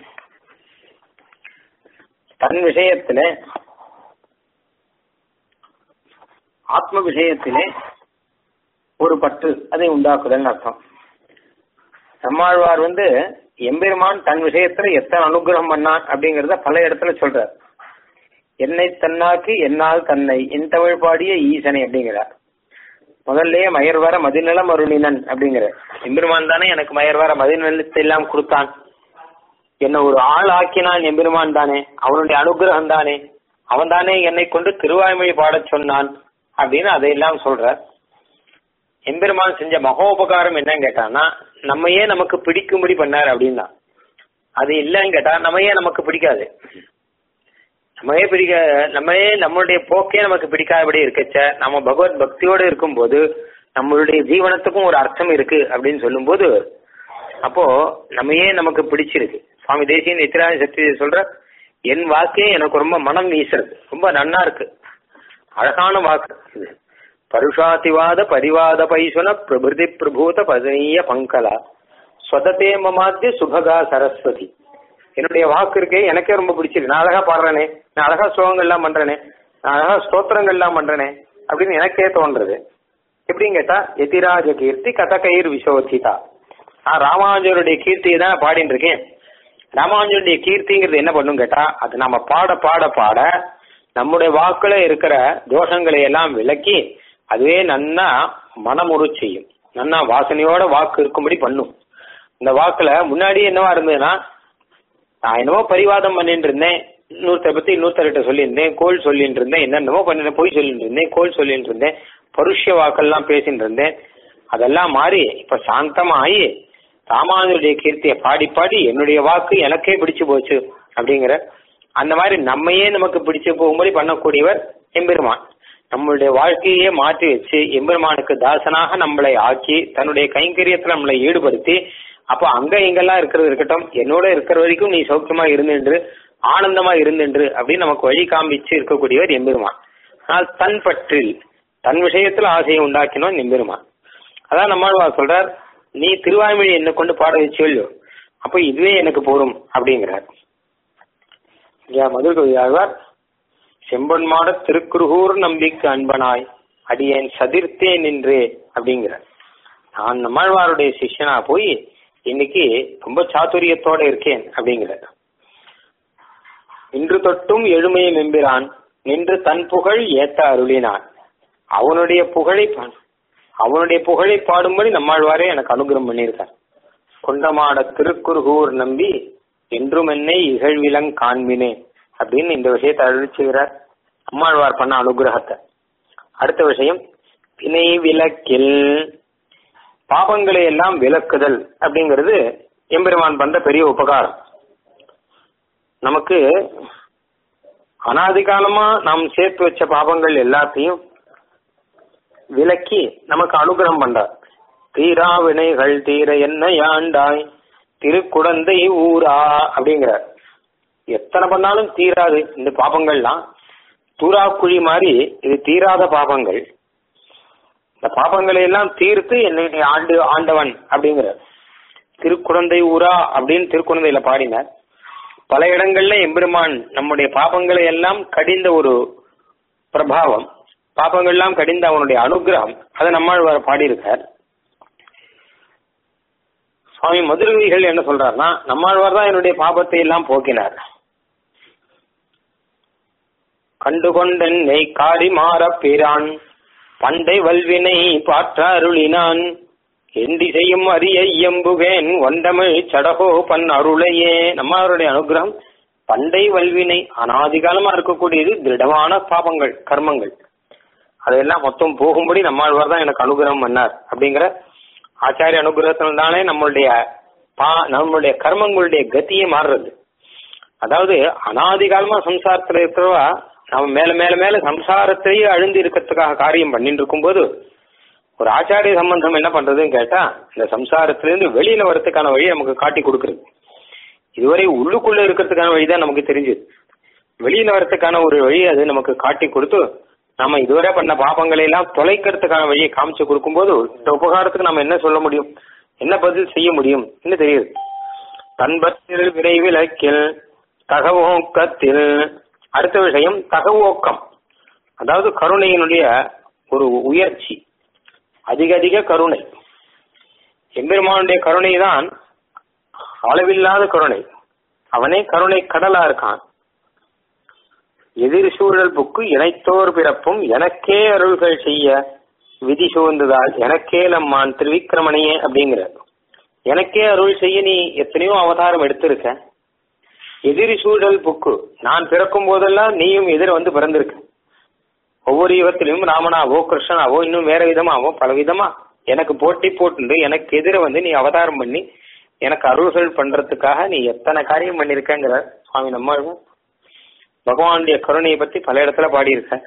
தன் விஷயத்தில ஆத்ம விஷயத்திலே ஒரு பற்று அதை உண்டாக்குதல் அர்த்தம் நம்மாழ்வார் வந்து எம்பெருமான் தன் விஷயத்துல எத்தனை அனுகிரகம் பண்ணான் அப்படிங்கறத பல இடத்துல சொல்றார் என்னை தன்னாக்கி என்னால் தன்னை என் தமிழ் பாடிய ஈசனை அப்படிங்கிறார் முதல்லயே மயர் வர மதிநலம் அருளினன் அப்படிங்கிற எம்பெருமான் தானே எனக்கு மயர் வர மதிநலத்தை எல்லாம் கொடுத்தான் என்ன ஒரு ஆள் ஆக்கினான் எம்பெருமான் தானே அவனுடைய அனுகிரகம் தானே அவன் தானே என்னை கொண்டு திருவாய்மொழி பாடச் சொன்னான் அப்படின்னு அதையெல்லாம் சொல்ற எம்பெருமான் செஞ்ச மகோபகாரம் என்னன்னு கேட்டான்னா நம்மையே நமக்கு பிடிக்கும்படி பண்ணாரு அப்படின்னா அது இல்லைன்னு கேட்டா நம்மையே நமக்கு பிடிக்காது நம்மையே பிடிக்க நம்மையே நம்மளுடைய போக்கே நமக்கு பிடிக்காதபடி இருக்கச்ச நம்ம பகவத் பக்தியோட இருக்கும்போது நம்மளுடைய ஜீவனத்துக்கும் ஒரு அர்த்தம் இருக்கு அப்படின்னு சொல்லும்போது அப்போ நம்மையே நமக்கு பிடிச்சிருக்கு சுவாமி தேசியன் நித்திராஜ சக்தி சொல்ற என் வாக்கே எனக்கு ரொம்ப மனம் வீசுறது ரொம்ப நன்னா இருக்கு அழகான வாக்கு இது பருஷாதிவாத பரிவாத பைசுன பிரபிருதி பிரபூத பதனீய பங்கலா ஸ்வதத்தே மமாத்திய சுபகா சரஸ்வதி என்னுடைய வாக்கு இருக்கே எனக்கே ரொம்ப பிடிச்சிருக்கு நான் அழகா பாடுறேனே நான் அழகா ஸ்லோகங்கள்லாம் பண்றேனே நான் அழகா ஸ்தோத்திரங்கள்லாம் பண்றேனே அப்படின்னு எனக்கே தோன்றது எப்படின்னு கேட்டா எதிராஜ கீர்த்தி கதகயிர் விசோதிதா நான் ராமானுஜருடைய கீர்த்தியை தான் பாடிட்டு இருக்கேன் ராமானுஜருடைய கீர்த்திங்கிறது என்ன பண்ணும் கேட்டா அது நம்ம பாட பாட பாட நம்முடைய வாக்குல இருக்கிற தோஷங்களை எல்லாம் விளக்கி அதுவே நன்னா மனமுறு செய்யும் நன்னா வாசனையோட வாக்கு இருக்கும்படி பண்ணும் இந்த வாக்குல முன்னாடி என்னவா இருந்ததுன்னா நான் என்னமோ பரிவாதம் பண்ணிட்டு இருந்தேன் இன்னொருத்த பத்தி இன்னொருத்தர்கிட்ட சொல்லியிருந்தேன் கோல் சொல்லிட்டு இருந்தேன் என்னென்னமோ பண்ணிட்டு பொய் சொல்லிட்டு இருந்தேன் கோல் சொல்லிட்டு இருந்தேன் பருஷ்ய வாக்கெல்லாம் பேசிட்டு இருந்தேன் அதெல்லாம் மாறி இப்ப சாந்தமாயி ராமானுடைய கீர்த்தியை பாடி பாடி என்னுடைய வாக்கு எனக்கே பிடிச்சு போச்சு அப்படிங்கிற அந்த மாதிரி நம்மையே நமக்கு பிடிச்சு போகும்படி பண்ணக்கூடியவர் எம்பெருமான் நம்மளுடைய வாழ்க்கையே மாற்றி வச்சு எம்பெருமானுக்கு தாசனாக நம்மளை ஆக்கி தன்னுடைய கைங்கரியத்துல நம்மளை ஈடுபடுத்தி அப்போ அங்க இங்கெல்லாம் இருக்கிறது இருக்கட்டும் என்னோட இருக்கிற வரைக்கும் நீ சௌக்கியமா இருந்துன்று ஆனந்தமா இருந்துன்று அப்படின்னு நமக்கு வழி காமிச்சு இருக்கக்கூடியவர் எம்பெருமான் ஆனால் தன் பற்றில் தன் விஷயத்துல ஆசையை உண்டாக்கினோம் எம்பெருமான் அதான் நம்மாழ்வார் சொல்றார் நீ திருவாய்மொழி என்ன கொண்டு பாட வச்சு இல்லையோ அப்போ இதுவே எனக்கு போரும் அப்படிங்கிறார் மதுரை ஆழ்வார் செம்பன்மாட திருக்குறுகூர் நம்பிக்கை அன்பனாய் அடியேன் சதிர்த்தே நின்றே அப்படிங்கிற நான் நம்மாழ்வாருடைய சிஷ்யனா போய் இன்னைக்கு ரொம்ப சாதுரியத்தோட இருக்கேன் அப்படிங்கிற இன்று தொட்டும் எழுமையை மெம்பிரான் நின்று தன் புகழ் ஏத்த அருளினான் அவனுடைய புகழை பா- அவனுடைய புகழை பாடும்படி நம்மாழ்வாரே எனக்கு அனுகிரகம் பண்ணியிருக்கார் கொண்டமாட திருக்குறுகூர் நம்பி என்றும் என்னை இகழ்விலங் காண்பினே அப்படின்னு இந்த விஷயத்தை அழிச்சுகிறார் அம்மாழ்வார் பண்ண அனுகிரகத்தை அடுத்த விஷயம் வினை விலக்கில் பாபங்களை எல்லாம் விலக்குதல் அப்படிங்கிறது எம்பெருமான் பண்ற பெரிய உபகாரம் நமக்கு அனாதி காலமா நாம் சேர்த்து வச்ச பாபங்கள் எல்லாத்தையும் விலக்கி நமக்கு அனுகிரகம் பண்றார் தீரா வினைகள் தீர என்ன யாண்டாய் திருக்குடந்தை ஊரா அப்படிங்கிறார் எத்தனை பண்ணாலும் தீராது இந்த பாபங்கள்லாம் தூராக்குழி மாதிரி இது தீராத பாபங்கள் இந்த பாபங்களை எல்லாம் தீர்த்து என்னை ஆண்டு ஆண்டவன் அப்படிங்கிறார் திருக்குழந்தை ஊரா அப்படின்னு திருக்குழந்தையில பாடினார் பல இடங்கள்ல எம்பெருமான் நம்முடைய பாபங்களை எல்லாம் கடிந்த ஒரு பிரபாவம் பாபங்கள் எல்லாம் கடிந்த அவனுடைய அனுகிரகம் அதை நம்மாழ்வார் பாடியிருக்கார் சுவாமி மதுரவிகள் என்ன சொல்றாருன்னா நம்மாழ்வார் தான் என்னுடைய பாபத்தை எல்லாம் போக்கினார் கண்டுகொண்டென்னை காரி மாறப் பிரான் பண்டை வல்வினை பாற்ற அருளினான் எந்தி செய்யும் அரிய எம்புகேன் ஒண்டமிழ் சடகோ பன் அருளையே நம்மளுடைய அனுகிரகம் பண்டை வல்வினை அனாதிகாலமா இருக்கக்கூடியது திருடமான பாபங்கள் கர்மங்கள் அதெல்லாம் மொத்தம் போகும்படி நம்மாழ்வார் தான் எனக்கு அனுகிரகம் பண்ணார் அப்படிங்கிற ஆச்சாரிய அனுகிரகத்தில் தானே நம்மளுடைய பா நம்மளுடைய கர்மங்களுடைய கத்தியே மாறுறது அதாவது அனாதி காலமா சம்சாரத்துல இருக்கிறவா நம்ம மேல மேல மேல சம்சாரத்திலேயே அழுந்து இருக்கிறதுக்காக காரியம் பண்ணிட்டு இருக்கும்போது ஒரு ஆச்சாரிய சம்பந்தம் என்ன பண்றதுன்னு கேட்டா இந்த சம்சாரத்திலிருந்து வெளியில வரதுக்கான வழியை நமக்கு காட்டி கொடுக்குறது இதுவரை உள்ளுக்குள்ள இருக்கிறதுக்கான வழிதான் நமக்கு தெரிஞ்சது வெளியில வரதுக்கான ஒரு வழி அது நமக்கு காட்டி கொடுத்து நம்ம இதுவரை பண்ண பாபங்களை எல்லாம் தொலைக்கிறதுக்கான வழியை காமிச்சு கொடுக்கும்போது இந்த உபகாரத்துக்கு நம்ம என்ன சொல்ல முடியும் என்ன பதில் செய்ய முடியும் என்ன தெரியுது தன்பத்தில் விரைவிலக்கில் தகவோக்கத்தில் அடுத்த விஷயம் தகவோக்கம் அதாவது கருணையினுடைய ஒரு உயர்ச்சி அதிக அதிக கருணை எம்பெருமானுடைய கருணை தான் அளவில்லாத கருணை அவனே கருணை கடலா இருக்கான் எதிர் சூழல் புக்கு இணைத்தோர் பிறப்பும் எனக்கே அருள்கள் செய்ய விதி சூழ்ந்ததால் எனக்கே நம்மான் திருவிக்கிரமணியே அப்படிங்கிற எனக்கே அருள் செய்ய நீ எத்தனையோ அவதாரம் எடுத்திருக்க எதிரி சூழல் புக்கு நான் பிறக்கும் போதெல்லாம் நீயும் எதிர் வந்து பிறந்திருக்க ஒவ்வொரு யுகத்திலும் ராமனாவோ கிருஷ்ணனாவோ இன்னும் வேற விதமாவோ பல விதமா எனக்கு போட்டி போட்டு எனக்கு எதிர வந்து நீ அவதாரம் பண்ணி எனக்கு அருள்கள் பண்றதுக்காக நீ எத்தனை காரியம் பண்ணிருக்கங்கிற சுவாமி நம்மளும் பகவானுடைய கருணையை பத்தி பல இடத்துல பாடியிருக்க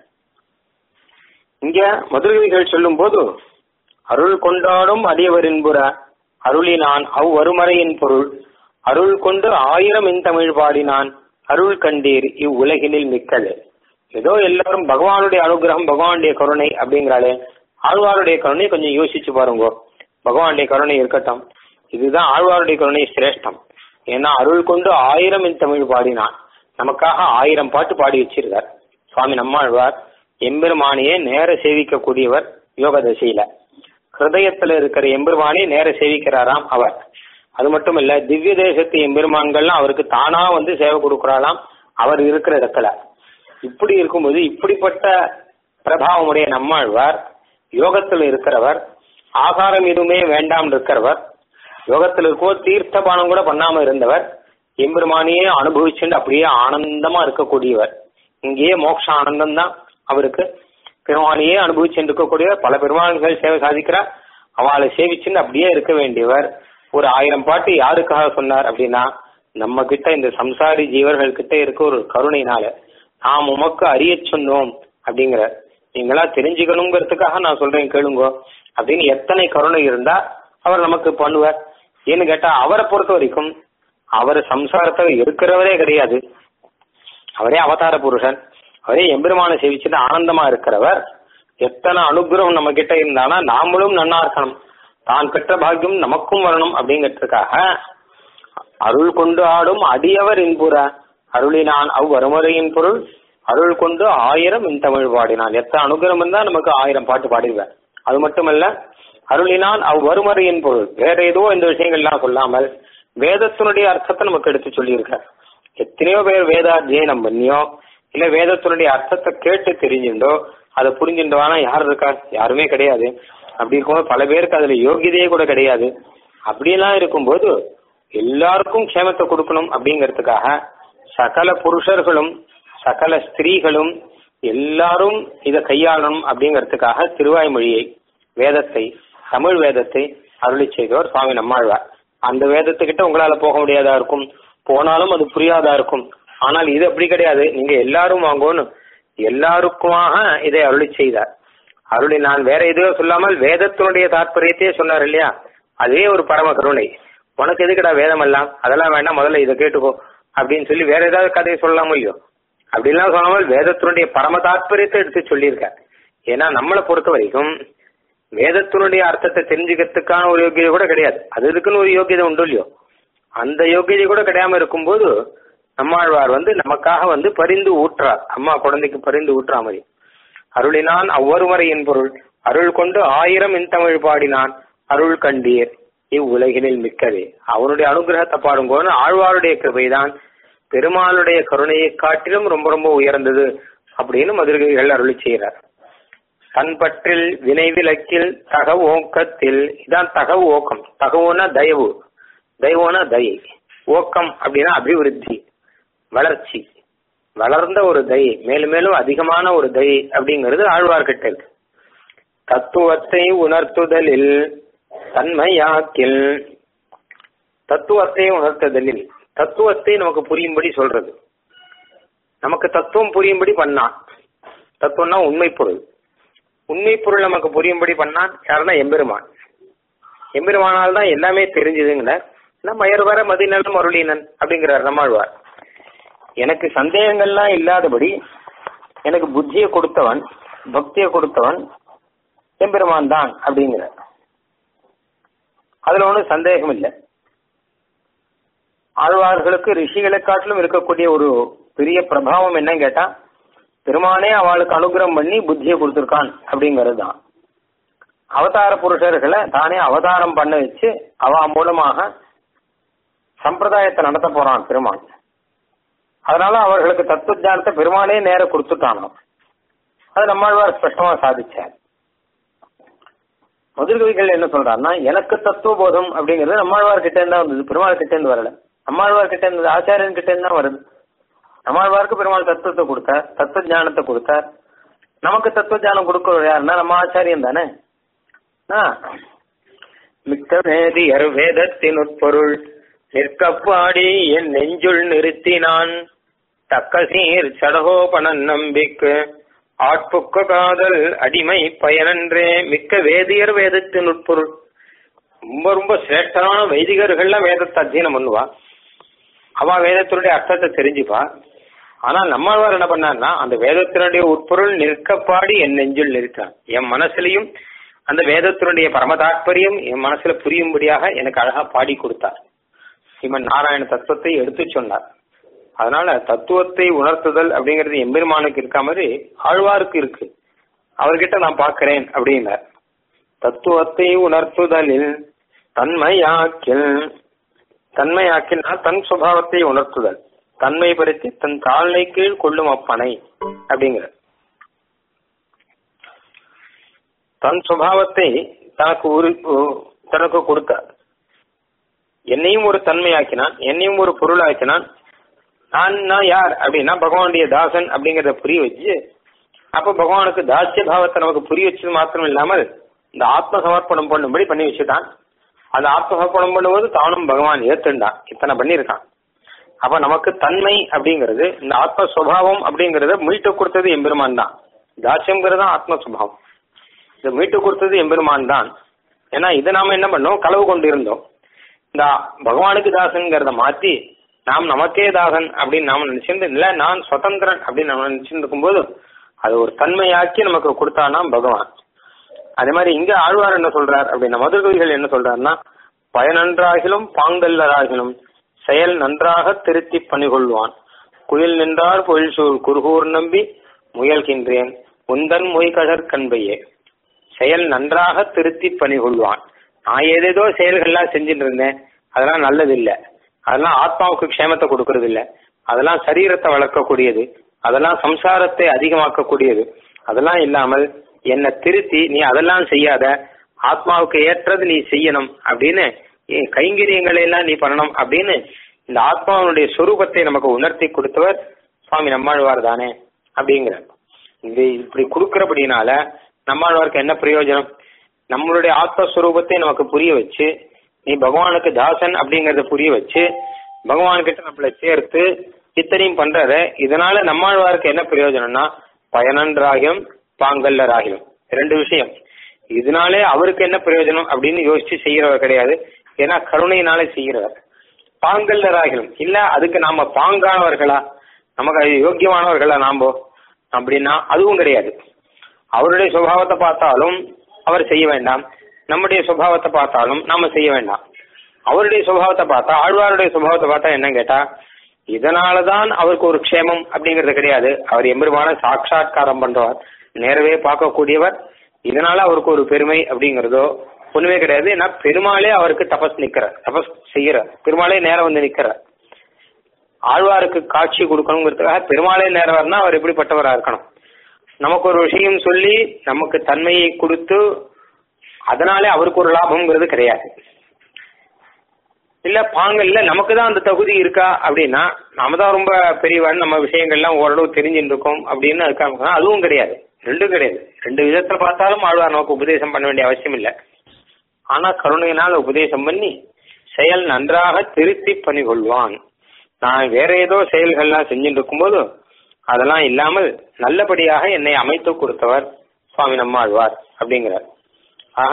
இங்க மதுரவிகள் சொல்லும் போது அருள் கொண்டாடும் அடியவரின் புற அருளினான் அவ் வருமறையின் பொருள் அருள் கொண்டு ஆயிரம் இன் தமிழ் பாடினான் அருள் கண்டீர் இவ்வுலகினில் மிக்கது ஏதோ எல்லாரும் பகவானுடைய அனுகிரகம் பகவானுடைய கருணை அப்படிங்கிறாளே ஆழ்வாருடைய கருணை கொஞ்சம் யோசிச்சு பாருங்க பகவானுடைய கருணை இருக்கட்டும் இதுதான் ஆழ்வாருடைய கருணை சிரேஷ்டம் ஏன்னா அருள் கொண்டு ஆயிரம் இன் தமிழ் பாடினான் நமக்காக ஆயிரம் பாட்டு பாடி வச்சிருக்கார் சுவாமி நம்மாழ்வார் எம்பெருமானையே நேர சேவிக்கக்கூடியவர் யோக தசையில ஹிருதயத்துல இருக்கிற எம்பெருமானே நேர சேவிக்கிறாராம் அவர் அது மட்டும் இல்ல திவ்ய தேசத்து எம்பெருமான்கள்லாம் அவருக்கு தானா வந்து சேவை கொடுக்கறாளாம் அவர் இருக்கிற இடத்துல இப்படி இருக்கும்போது இப்படிப்பட்ட பிரபாவமுடைய நம்மாழ்வார் யோகத்தில் இருக்கிறவர் ஆகாரம் எதுவுமே வேண்டாம் இருக்கிறவர் யோகத்தில் இருக்கோ தீர்த்த பானம் கூட பண்ணாம இருந்தவர் எம்பெருமானியே அனுபவிச்சுட்டு அப்படியே ஆனந்தமா இருக்கக்கூடியவர் இங்கேயே மோட்ச ஆனந்தம் தான் அவருக்கு பெருமானையே அனுபவிச்சுட்டு இருக்கக்கூடியவர் பல பெருமாள்கள் சேவை சாதிக்கிறார் அவளை சேவிச்சுன்னு அப்படியே இருக்க வேண்டியவர் ஒரு ஆயிரம் பாட்டு யாருக்காக சொன்னார் அப்படின்னா நம்ம கிட்ட இந்த சம்சாரி ஜீவர்கள் கிட்ட இருக்க ஒரு கருணையினால நாம் உமக்கு அறிய சொன்னோம் அப்படிங்கிற நீங்களா தெரிஞ்சுக்கணுங்கிறதுக்காக நான் சொல்றேன் கேளுங்க அப்படின்னு எத்தனை கருணை இருந்தா அவர் நமக்கு பண்ணுவார் ஏன்னு கேட்டா அவரை பொறுத்த வரைக்கும் அவர் சம்சாரத்தை இருக்கிறவரே கிடையாது அவரே அவதார புருஷன் அவரே எம்பெருமான சேவிச்சுட்டு ஆனந்தமா இருக்கிறவர் எத்தனை அனுகிரகம் நம்ம கிட்ட இருந்தானா நாமளும் நன்னா இருக்கணும் தான் பெற்ற பாக்கியம் நமக்கும் வரணும் அப்படிங்கிறதுக்காக அருள் கொண்டு ஆடும் அடியவர் இன்புற அருளினான் அவ் வருமுறையின் பொருள் அருள் கொண்டு ஆயிரம் இன் தமிழ் பாடினான் எத்தனை அனுகிரகம் இருந்தா நமக்கு ஆயிரம் பாட்டு பாடிடுவேன் அது மட்டுமல்ல அருளினால் அவ் வருமறையின் பொருள் வேற ஏதோ இந்த விஷயங்கள்லாம் சொல்லாமல் வேதத்தினுடைய அர்த்தத்தை நமக்கு எடுத்து சொல்லியிருக்கார் எத்தனையோ பேர் வேதாத்தியனம் பண்ணியோ இல்ல வேதத்தினுடைய அர்த்தத்தை கேட்டு தெரிஞ்சுட்டோ அதை புரிஞ்சுட்டோனா யார் இருக்கா யாருமே கிடையாது அப்படி இருக்கும்போது பல பேருக்கு அதுல யோகியதையே கூட கிடையாது அப்படியெல்லாம் இருக்கும்போது எல்லாருக்கும் க்ஷேமத்தை கொடுக்கணும் அப்படிங்கிறதுக்காக சகல புருஷர்களும் சகல ஸ்திரீகளும் எல்லாரும் இதை கையாளணும் அப்படிங்கிறதுக்காக திருவாய்மொழியை வேதத்தை தமிழ் வேதத்தை அருளி செய்தவர் சுவாமி நம்மாழ்வார் அந்த வேதத்துக்கிட்ட உங்களால போக முடியாதா இருக்கும் போனாலும் அது புரியாதா இருக்கும் ஆனால் இது அப்படி கிடையாது நீங்க எல்லாரும் வாங்கணும் எல்லாருக்குமாக இதை அருளி செய்தார் அருளி நான் வேற எதுவும் சொல்லாமல் வேதத்தினுடைய தாற்பயத்தையே சொன்னார் இல்லையா அதே ஒரு பரம கருணை உனக்கு எதுக்குடா வேதம் எல்லாம் அதெல்லாம் வேண்டாம் முதல்ல இதை கேட்டுக்கோ அப்படின்னு சொல்லி வேற ஏதாவது கதையை சொல்லலாமோ இல்லையோ அப்படிலாம் சொல்லாமல் வேதத்தினுடைய பரம தாற்பயத்தை எடுத்து சொல்லியிருக்கார் ஏன்னா நம்மளை பொறுத்த வரைக்கும் வேதத்தினுடைய அர்த்தத்தை தெரிஞ்சுக்கிறதுக்கான ஒரு யோகியதை கூட கிடையாது அது இருக்குன்னு ஒரு யோகியதை உண்டு இல்லையோ அந்த யோகியதை கூட கிடையாம இருக்கும்போது நம்மாழ்வார் வந்து நமக்காக வந்து பரிந்து ஊற்றார் அம்மா குழந்தைக்கு பரிந்து ஊற்றா மாதிரி அருளினான் அவ்வொருவரையின் பொருள் அருள் கொண்டு ஆயிரம் இன் தமிழ் பாடினான் அருள் கண்டீர் இவ்வுலகினில் மிக்கதே அவனுடைய அனுகிரகத்தை பாடும்போது ஆழ்வாருடைய கிருபைதான் பெருமாளுடைய கருணையை காட்டிலும் ரொம்ப ரொம்ப உயர்ந்தது அப்படின்னு மதுரைகள் அருளி செய்கிறார் தன் பற்றில் வினை விலக்கில் தக ஓக்கத்தில் இதான் தகவு ஓக்கம் தகவுனா தயவு தயவுனா தயை ஓக்கம் அப்படின்னா அபிவிருத்தி வளர்ச்சி வளர்ந்த ஒரு தயை மேலும் மேலும் அதிகமான ஒரு தயை அப்படிங்கிறது ஆழ்வார்கிட்ட இருக்கு தத்துவத்தை உணர்த்துதலில் தன்மையாக்கில் தத்துவத்தை உணர்த்துதலில் தத்துவத்தை நமக்கு புரியும்படி சொல்றது நமக்கு தத்துவம் புரியும்படி பண்ணான் தத்துவம்னா உண்மை பொருள் உண்மை பொருள் நமக்கு புரியும்படி பண்ணான் யாருன்னா எம்பெருமான் எம்பெருமானால் தான் எல்லாமே தெரிஞ்சதுங்கிற மயர் வர மதிநலம் அருளினன் அப்படிங்கிறார் நம்மாழ்வார் எனக்கு சந்தேகங்கள்லாம் இல்லாதபடி எனக்கு புத்தியை கொடுத்தவன் பக்தியை கொடுத்தவன் எம்பெருமான் தான் அப்படிங்கிற அதுல ஒன்றும் சந்தேகம் இல்லை ஆழ்வார்களுக்கு ரிஷிகளை காட்டிலும் இருக்கக்கூடிய ஒரு பெரிய பிரபாவம் என்னன்னு கேட்டா பெருமானே அவளுக்கு அனுகிரகம் பண்ணி புத்தியை கொடுத்துருக்கான் அப்படிங்கிறது தான் அவதார புருஷர்களை தானே அவதாரம் பண்ண வச்சு அவ மூலமாக சம்பிரதாயத்தை நடத்த போறான் பெருமான் அதனால அவர்களுக்கு தத்துவ ஜானத்தை பெருமானே நேர கொடுத்துட்டானோ அது நம்மாழ்வார் ஸ்பஷ்டமா சாதிச்சார் மதுர்கவிகள் என்ன சொல்றாருன்னா எனக்கு தத்துவ போதம் அப்படிங்கிறது நம்மாழ்வார் கிட்ட இருந்தா வந்தது பெருமாள் கிட்ட இருந்து வரல நம்மாழ்வார் கிட்ட இருந்தது ஆச்சாரியன் கிட்ட இருந்து தான் வருது நம்மாழ்வாருக்கு பெருமாள் தத்துவத்தை கொடுத்தார் தத்துவ ஞானத்தை கொடுத்தார் நமக்கு தத்துவ ஞானம் கொடுக்கிறவர் யாருன்னா நம்ம ஆச்சாரியன் தானே மிக்க வேதியர் வேதத்தின் உட்பொருள் நிற்கப்பாடி என் நெஞ்சுள் நிறுத்தினான் தக்க சீர் சடகோபனன் நம்பிக்கு ஆட்புக்க காதல் அடிமை பயனன்றே மிக்க வேதியர் வேதத்தின் உட்பொருள் ரொம்ப ரொம்ப சிரேஷ்டமான வைதிகர்கள்லாம் வேதத்தை அத்தியனம் பண்ணுவா அவ வேதத்தினுடைய அர்த்தத்தை தெரிஞ்சுப்பா ஆனா நம்மாழ்வார் என்ன பண்ணார்னா அந்த வேதத்தினுடைய உட்பொருள் நிற்கப்பாடி என் நெஞ்சுள் நிறுத்தான் என் மனசுலயும் அந்த வேதத்தினுடைய பரம தாற்பயம் என் மனசுல புரியும்படியாக எனக்கு அழகா பாடி கொடுத்தார் ஸ்ரீமன் நாராயண தத்துவத்தை எடுத்து சொன்னார் அதனால தத்துவத்தை உணர்த்துதல் அப்படிங்கிறது எம்பெருமானுக்கு இருக்க மாதிரி ஆழ்வாருக்கு இருக்கு அவர்கிட்ட நான் பார்க்கிறேன் அப்படின்னார் தத்துவத்தை உணர்த்துதலில் தன்மையாக்கில் தன்மையாக்கினா தன் சுபாவத்தை உணர்த்துதல் தன்மை படுத்தி தன் தாழ்னை கீழ் கொள்ளும் அப்பனை அப்படிங்கிற தன் சுபாவத்தை தனக்கு உரு தனக்கு கொடுத்தார் என்னையும் ஒரு தன்மையாக்கினான் என்னையும் ஒரு பொருளாக்கினான் நான் நான் யார் அப்படின்னா பகவானுடைய தாசன் அப்படிங்கறத புரிய வச்சு அப்ப பகவானுக்கு தாசிய பாவத்தை நமக்கு புரிய வச்சது மாத்திரம் இல்லாமல் இந்த ஆத்ம சமர்ப்பணம் பண்ணும்படி பண்ணி வச்சுட்டான் அந்த ஆத்ம சமர்ப்பணம் பண்ணும்போது தானும் பகவான் ஏத்துண்டான் இத்தனை பண்ணியிருக்கான் அப்ப நமக்கு தன்மை அப்படிங்கிறது இந்த ஆத்ம சுவாவம் அப்படிங்கறத மீட்டு கொடுத்தது எம்பெருமான் தான் தாசியம்ங்கிறது தான் ஆத்ம சுபாவம் இதை மீட்டு கொடுத்தது எம்பெருமான் தான் ஏன்னா இதை நாம என்ன பண்ணோம் களவு கொண்டு இருந்தோம் இந்த பகவானுக்கு தாசன்கிறத மாத்தி நாம் நமக்கே தாசன் அப்படின்னு நாம நினைச்சிருந்து இல்ல நான் சுதந்திரன் அப்படின்னு நம்ம நினைச்சிட்டு இருக்கும்போது அது ஒரு தன்மையாக்கி நமக்கு கொடுத்தானா பகவான் அதே மாதிரி இங்க ஆழ்வார் என்ன சொல்றார் அப்படின்னா மதுர்கவிகள் என்ன சொல்றாருன்னா பயனன்றாகிலும் பாங்கல்லராகிலும் செயல் நன்றாக திருத்தி பணிகொள்வான் குயில் நின்றார் பொழில் சூழ் குருகூர் நம்பி முயல்கின்றேன் உந்தன் மொய்கடற் கண்பையே செயல் நன்றாக திருத்தி பணி கொள்வான் நான் ஏதேதோ செயல்கள்லாம் செஞ்சுட்டு இருந்தேன் அதெல்லாம் நல்லது இல்ல அதெல்லாம் ஆத்மாவுக்கு க்ஷேமத்தை கொடுக்கறது இல்ல அதெல்லாம் சரீரத்தை வளர்க்கக்கூடியது அதெல்லாம் சம்சாரத்தை அதிகமாக்கக்கூடியது அதெல்லாம் இல்லாமல் என்னை திருத்தி நீ அதெல்லாம் செய்யாத ஆத்மாவுக்கு ஏற்றது நீ செய்யணும் அப்படின்னு என் கைங்கரியங்களை எல்லாம் நீ பண்ணணும் அப்படின்னு இந்த ஆத்மாவுடைய சொரூபத்தை நமக்கு உணர்த்தி கொடுத்தவர் சுவாமி நம்மாழ்வார் தானே அப்படிங்கிறார் இது இப்படி கொடுக்கறபடினால நம்மாழ்வாருக்கு என்ன பிரயோஜனம் நம்மளுடைய ஆத்மஸ்வரூபத்தை நமக்கு புரிய வச்சு நீ பகவானுக்கு தாசன் அப்படிங்கறத புரிய வச்சு பகவான் கிட்ட நம்மளை சேர்த்து இத்தனையும் பண்றாரு இதனால நம்மாழ்வாருக்கு என்ன பிரயோஜனம்னா பயனன்றாகியும் பாங்கல்லராகியும் ரெண்டு விஷயம் இதனாலே அவருக்கு என்ன பிரயோஜனம் அப்படின்னு யோசிச்சு செய்யறவர் கிடையாது ஏன்னா கருணையினாலே செய்கிறவர் பாங்கல்லராகிலும் இல்ல அதுக்கு நாம பாங்கானவர்களா நமக்கு அது யோக்கியமானவர்களா நாமோ அப்படின்னா அதுவும் கிடையாது அவருடைய சுபாவத்தை பார்த்தாலும் அவர் செய்ய வேண்டாம் நம்முடைய சுபாவத்தை பார்த்தாலும் நாம செய்ய வேண்டாம் அவருடைய சுபாவத்தை பார்த்தா ஆழ்வாருடைய சுபாவத்தை பார்த்தா என்ன கேட்டா இதனாலதான் அவருக்கு ஒரு க்ஷேமம் அப்படிங்கிறது கிடையாது அவர் எம்பெருமான சாட்சா்காரம் பண்றவர் நேரவே பார்க்கக்கூடியவர் இதனால அவருக்கு ஒரு பெருமை அப்படிங்கிறதோ ஒண்ணுமே கிடையாது ஏன்னா பெருமாளே அவருக்கு தபஸ் நிக்கிறார் தபஸ் செய்யறார் பெருமாளே நேரம் வந்து நிக்கிறார் ஆழ்வாருக்கு காட்சி கொடுக்கணுங்கிறதுக்காக பெருமாளே நேரம் வரனா அவர் எப்படிப்பட்டவரா இருக்கணும் நமக்கு ஒரு விஷயம் சொல்லி நமக்கு தன்மையை கொடுத்து அதனாலே அவருக்கு ஒரு லாபம்ங்கிறது கிடையாது இல்ல பாங்க இல்ல நமக்கு தான் அந்த தகுதி இருக்கா அப்படின்னா நாம தான் ரொம்ப பெரியவன் நம்ம விஷயங்கள்லாம் ஓரளவு தெரிஞ்சுட்டு இருக்கோம் அப்படின்னு இருக்காங்க அதுவும் கிடையாது ரெண்டும் கிடையாது ரெண்டு விதத்துல பார்த்தாலும் ஆழ்வார் நமக்கு உபதேசம் பண்ண வேண்டிய அவசியம் இல்லை ஆனா கருணையினால் உபதேசம் பண்ணி செயல் நன்றாக திருத்தி பண்ணி கொள்வான் நான் வேற ஏதோ செயல்கள்லாம் செஞ்சுட்டு இருக்கும்போது அதெல்லாம் இல்லாமல் நல்லபடியாக என்னை அமைத்து கொடுத்தவர் சுவாமி நம்மாழ்வார் அப்படிங்கிறார் ஆக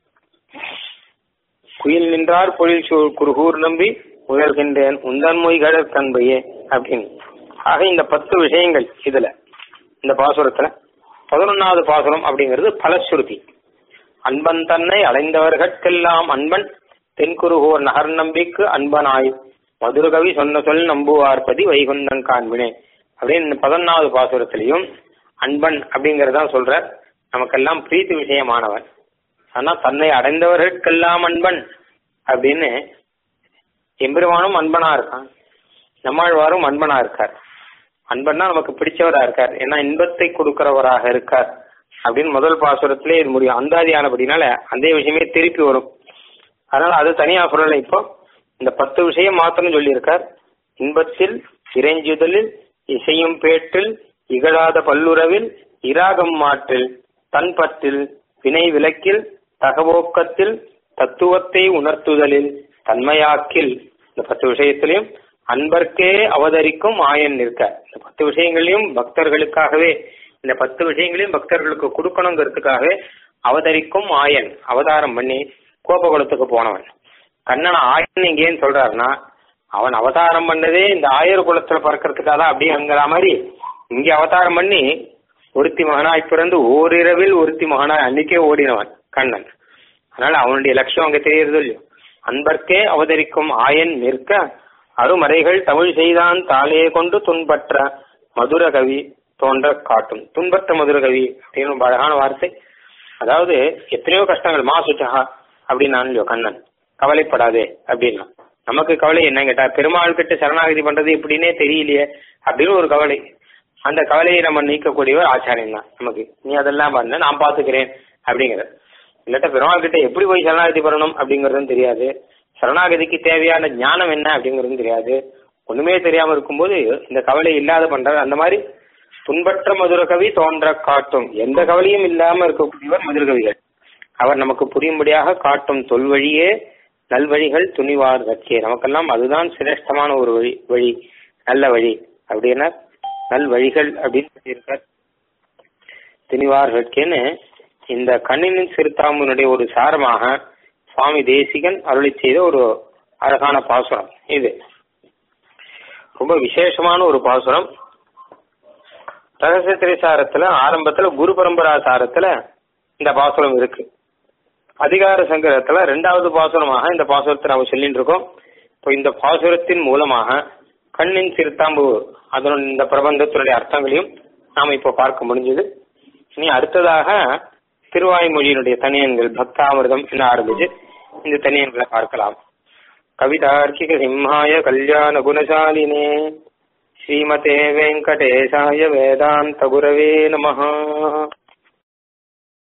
குயில் நின்றார் பொழில் சூழ் குருகூர் நம்பி உயர்கின்றேன் உந்தன் மொய் கடற் கண்பையே அப்படின்னு ஆக இந்த பத்து விஷயங்கள் இதுல இந்த பாசுரத்துல பதினொன்னாவது பாசுரம் அப்படிங்கிறது பலஸ்ருதி அன்பன் தன்னை அடைந்தவர்கட்கெல்லாம் அன்பன் தென்குருகோர் நகர் நம்பிக்கு அன்பனாய் மதுரகவி சொன்ன சொல் நம்புவார்பதி வைகுந்தன் காண்பினே அப்படின்னு பதினொன்னாவது பாசுரத்திலையும் அன்பன் அப்படிங்கறதான் சொல்ற நமக்கெல்லாம் பிரீத்தி விஷயமானவன் ஆனா தன்னை அடைந்தவர்களுக்கெல்லாம் அன்பன் அப்படின்னு எம்பெருமானும் அன்பனா இருக்கான் நம்மாழ்வாரும் அன்பனா இருக்கார் அன்பன்னா நமக்கு பிடிச்சவரா இருக்கார் ஏன்னா இன்பத்தை கொடுக்கிறவராக இருக்கார் அப்படின்னு முதல் பாசுரத்திலே இது முடியும் அந்தாதியானபடினால அந்த விஷயமே திருப்பி வரும் அதனால அது தனியா சொல்லல இப்போ இந்த பத்து விஷயம் மாத்திரம் சொல்லியிருக்கார் இன்பத்தில் இறைஞ்சுதலில் இசையும் பேற்றில் இகழாத பல்லுறவில் இராகம் மாற்றில் தன்பற்றில் வினை விலக்கில் தகவோக்கத்தில் தத்துவத்தை உணர்த்துதலில் தன்மையாக்கில் இந்த பத்து விஷயத்திலையும் அன்பர்க்கே அவதரிக்கும் ஆயன் நிற்க இந்த பத்து விஷயங்களையும் பக்தர்களுக்காகவே இந்த பத்து விஷயங்களையும் பக்தர்களுக்கு கொடுக்கணுங்கிறதுக்காகவே அவதரிக்கும் ஆயன் அவதாரம் பண்ணி கோபகுலத்துக்கு போனவன் கண்ணனை ஆயன் இங்க ஏன் சொல்றாருன்னா அவன் அவதாரம் பண்ணதே இந்த ஆயர் குலத்துல பறக்கிறதுக்காக தான் அப்படிங்கிற மாதிரி இங்க அவதாரம் பண்ணி ஒருத்தி மகனாய் பிறந்து ஓரிரவில் ஒருத்தி மகனாய் அன்னைக்கே ஓடினவன் கண்ணன் அதனால அவனுடைய லட்சியம் அங்க தெரியறது இல்லையோ அன்பர்க்கே அவதரிக்கும் ஆயன் நிற்க அருமறைகள் தமிழ் செய்தான் தாளே கொண்டு துன்பற்ற மதுர கவி தோன்ற காட்டும் துன்பற்ற மதுர கவி அப்படின்னு ரொம்ப அழகான வார்த்தை அதாவது எத்தனையோ கஷ்டங்கள் மா சுச்சகா அப்படின்னு கண்ணன் கவலைப்படாதே அப்படின்னா நமக்கு கவலை என்ன கேட்டா பெருமாள் கிட்ட சரணாகதி பண்றது எப்படின்னே தெரியலையே அப்படின்னு ஒரு கவலை அந்த கவலையை நம்ம நீக்கக்கூடியவர் ஆச்சாரியன் தான் நமக்கு நீ அதெல்லாம் பண்ண நான் பாத்துக்கிறேன் அப்படிங்கிற இல்லாட்ட பெருமாள் கிட்ட எப்படி போய் சரணாகதி பண்ணணும் அப்படிங்கறதும் தெரியாது சரணாகதிக்கு தேவையான ஞானம் என்ன அப்படிங்கறதும் தெரியாது ஒண்ணுமே தெரியாம இருக்கும்போது இந்த கவலை இல்லாத பண்றாரு அந்த மாதிரி துன்பற்ற மதுர கவி தோன்ற காட்டும் எந்த கவலையும் இல்லாம இருக்கக்கூடியவர் மதுர கவிகள் அவர் நமக்கு புரியும்படியாக காட்டும் தொல்வழியே நல்வழிகள் துணிவார் கட்சியே நமக்கெல்லாம் அதுதான் சிரேஷ்டமான ஒரு வழி வழி நல்ல வழி அப்படின்னா நல் வழிகள் அப்படின்னு சொல்லியிருக்கார் துணிவார் கட்சின்னு இந்த கண்ணினின் சிறுத்தாம்பனுடைய ஒரு சாரமாக சுவாமி தேசிகன் அருளி செய்த ஒரு அழகான பாசுரம் இது ரொம்ப விசேஷமான ஒரு பாசுரம் ரகசிய திரைசாரத்துல ஆரம்பத்துல குரு பரம்பரா சாரத்துல இந்த பாசுரம் இருக்கு அதிகார சங்கரத்துல ரெண்டாவது பாசுரமாக இந்த பாசுரத்தை நாம சொல்லிட்டு இருக்கோம் இப்போ இந்த பாசுரத்தின் மூலமாக கண்ணின் சிறுத்தாம்பு அதனுடைய இந்த பிரபந்தத்தினுடைய அர்த்தங்களையும் நாம் இப்போ பார்க்க முடிஞ்சது இனி அடுத்ததாக திருவாய்மொழியினுடைய தனியன்கள் பக்தாமிர்தம் என ஆரம்பிச்சு இந்த தனியன்களை பார்க்கலாம் கவிதார்க்கிக சிம்ஹாய கல்யாண குணசாலினே ஸ்ரீமதே வெங்கடேசாய வேதாந்த குரவே நமஹ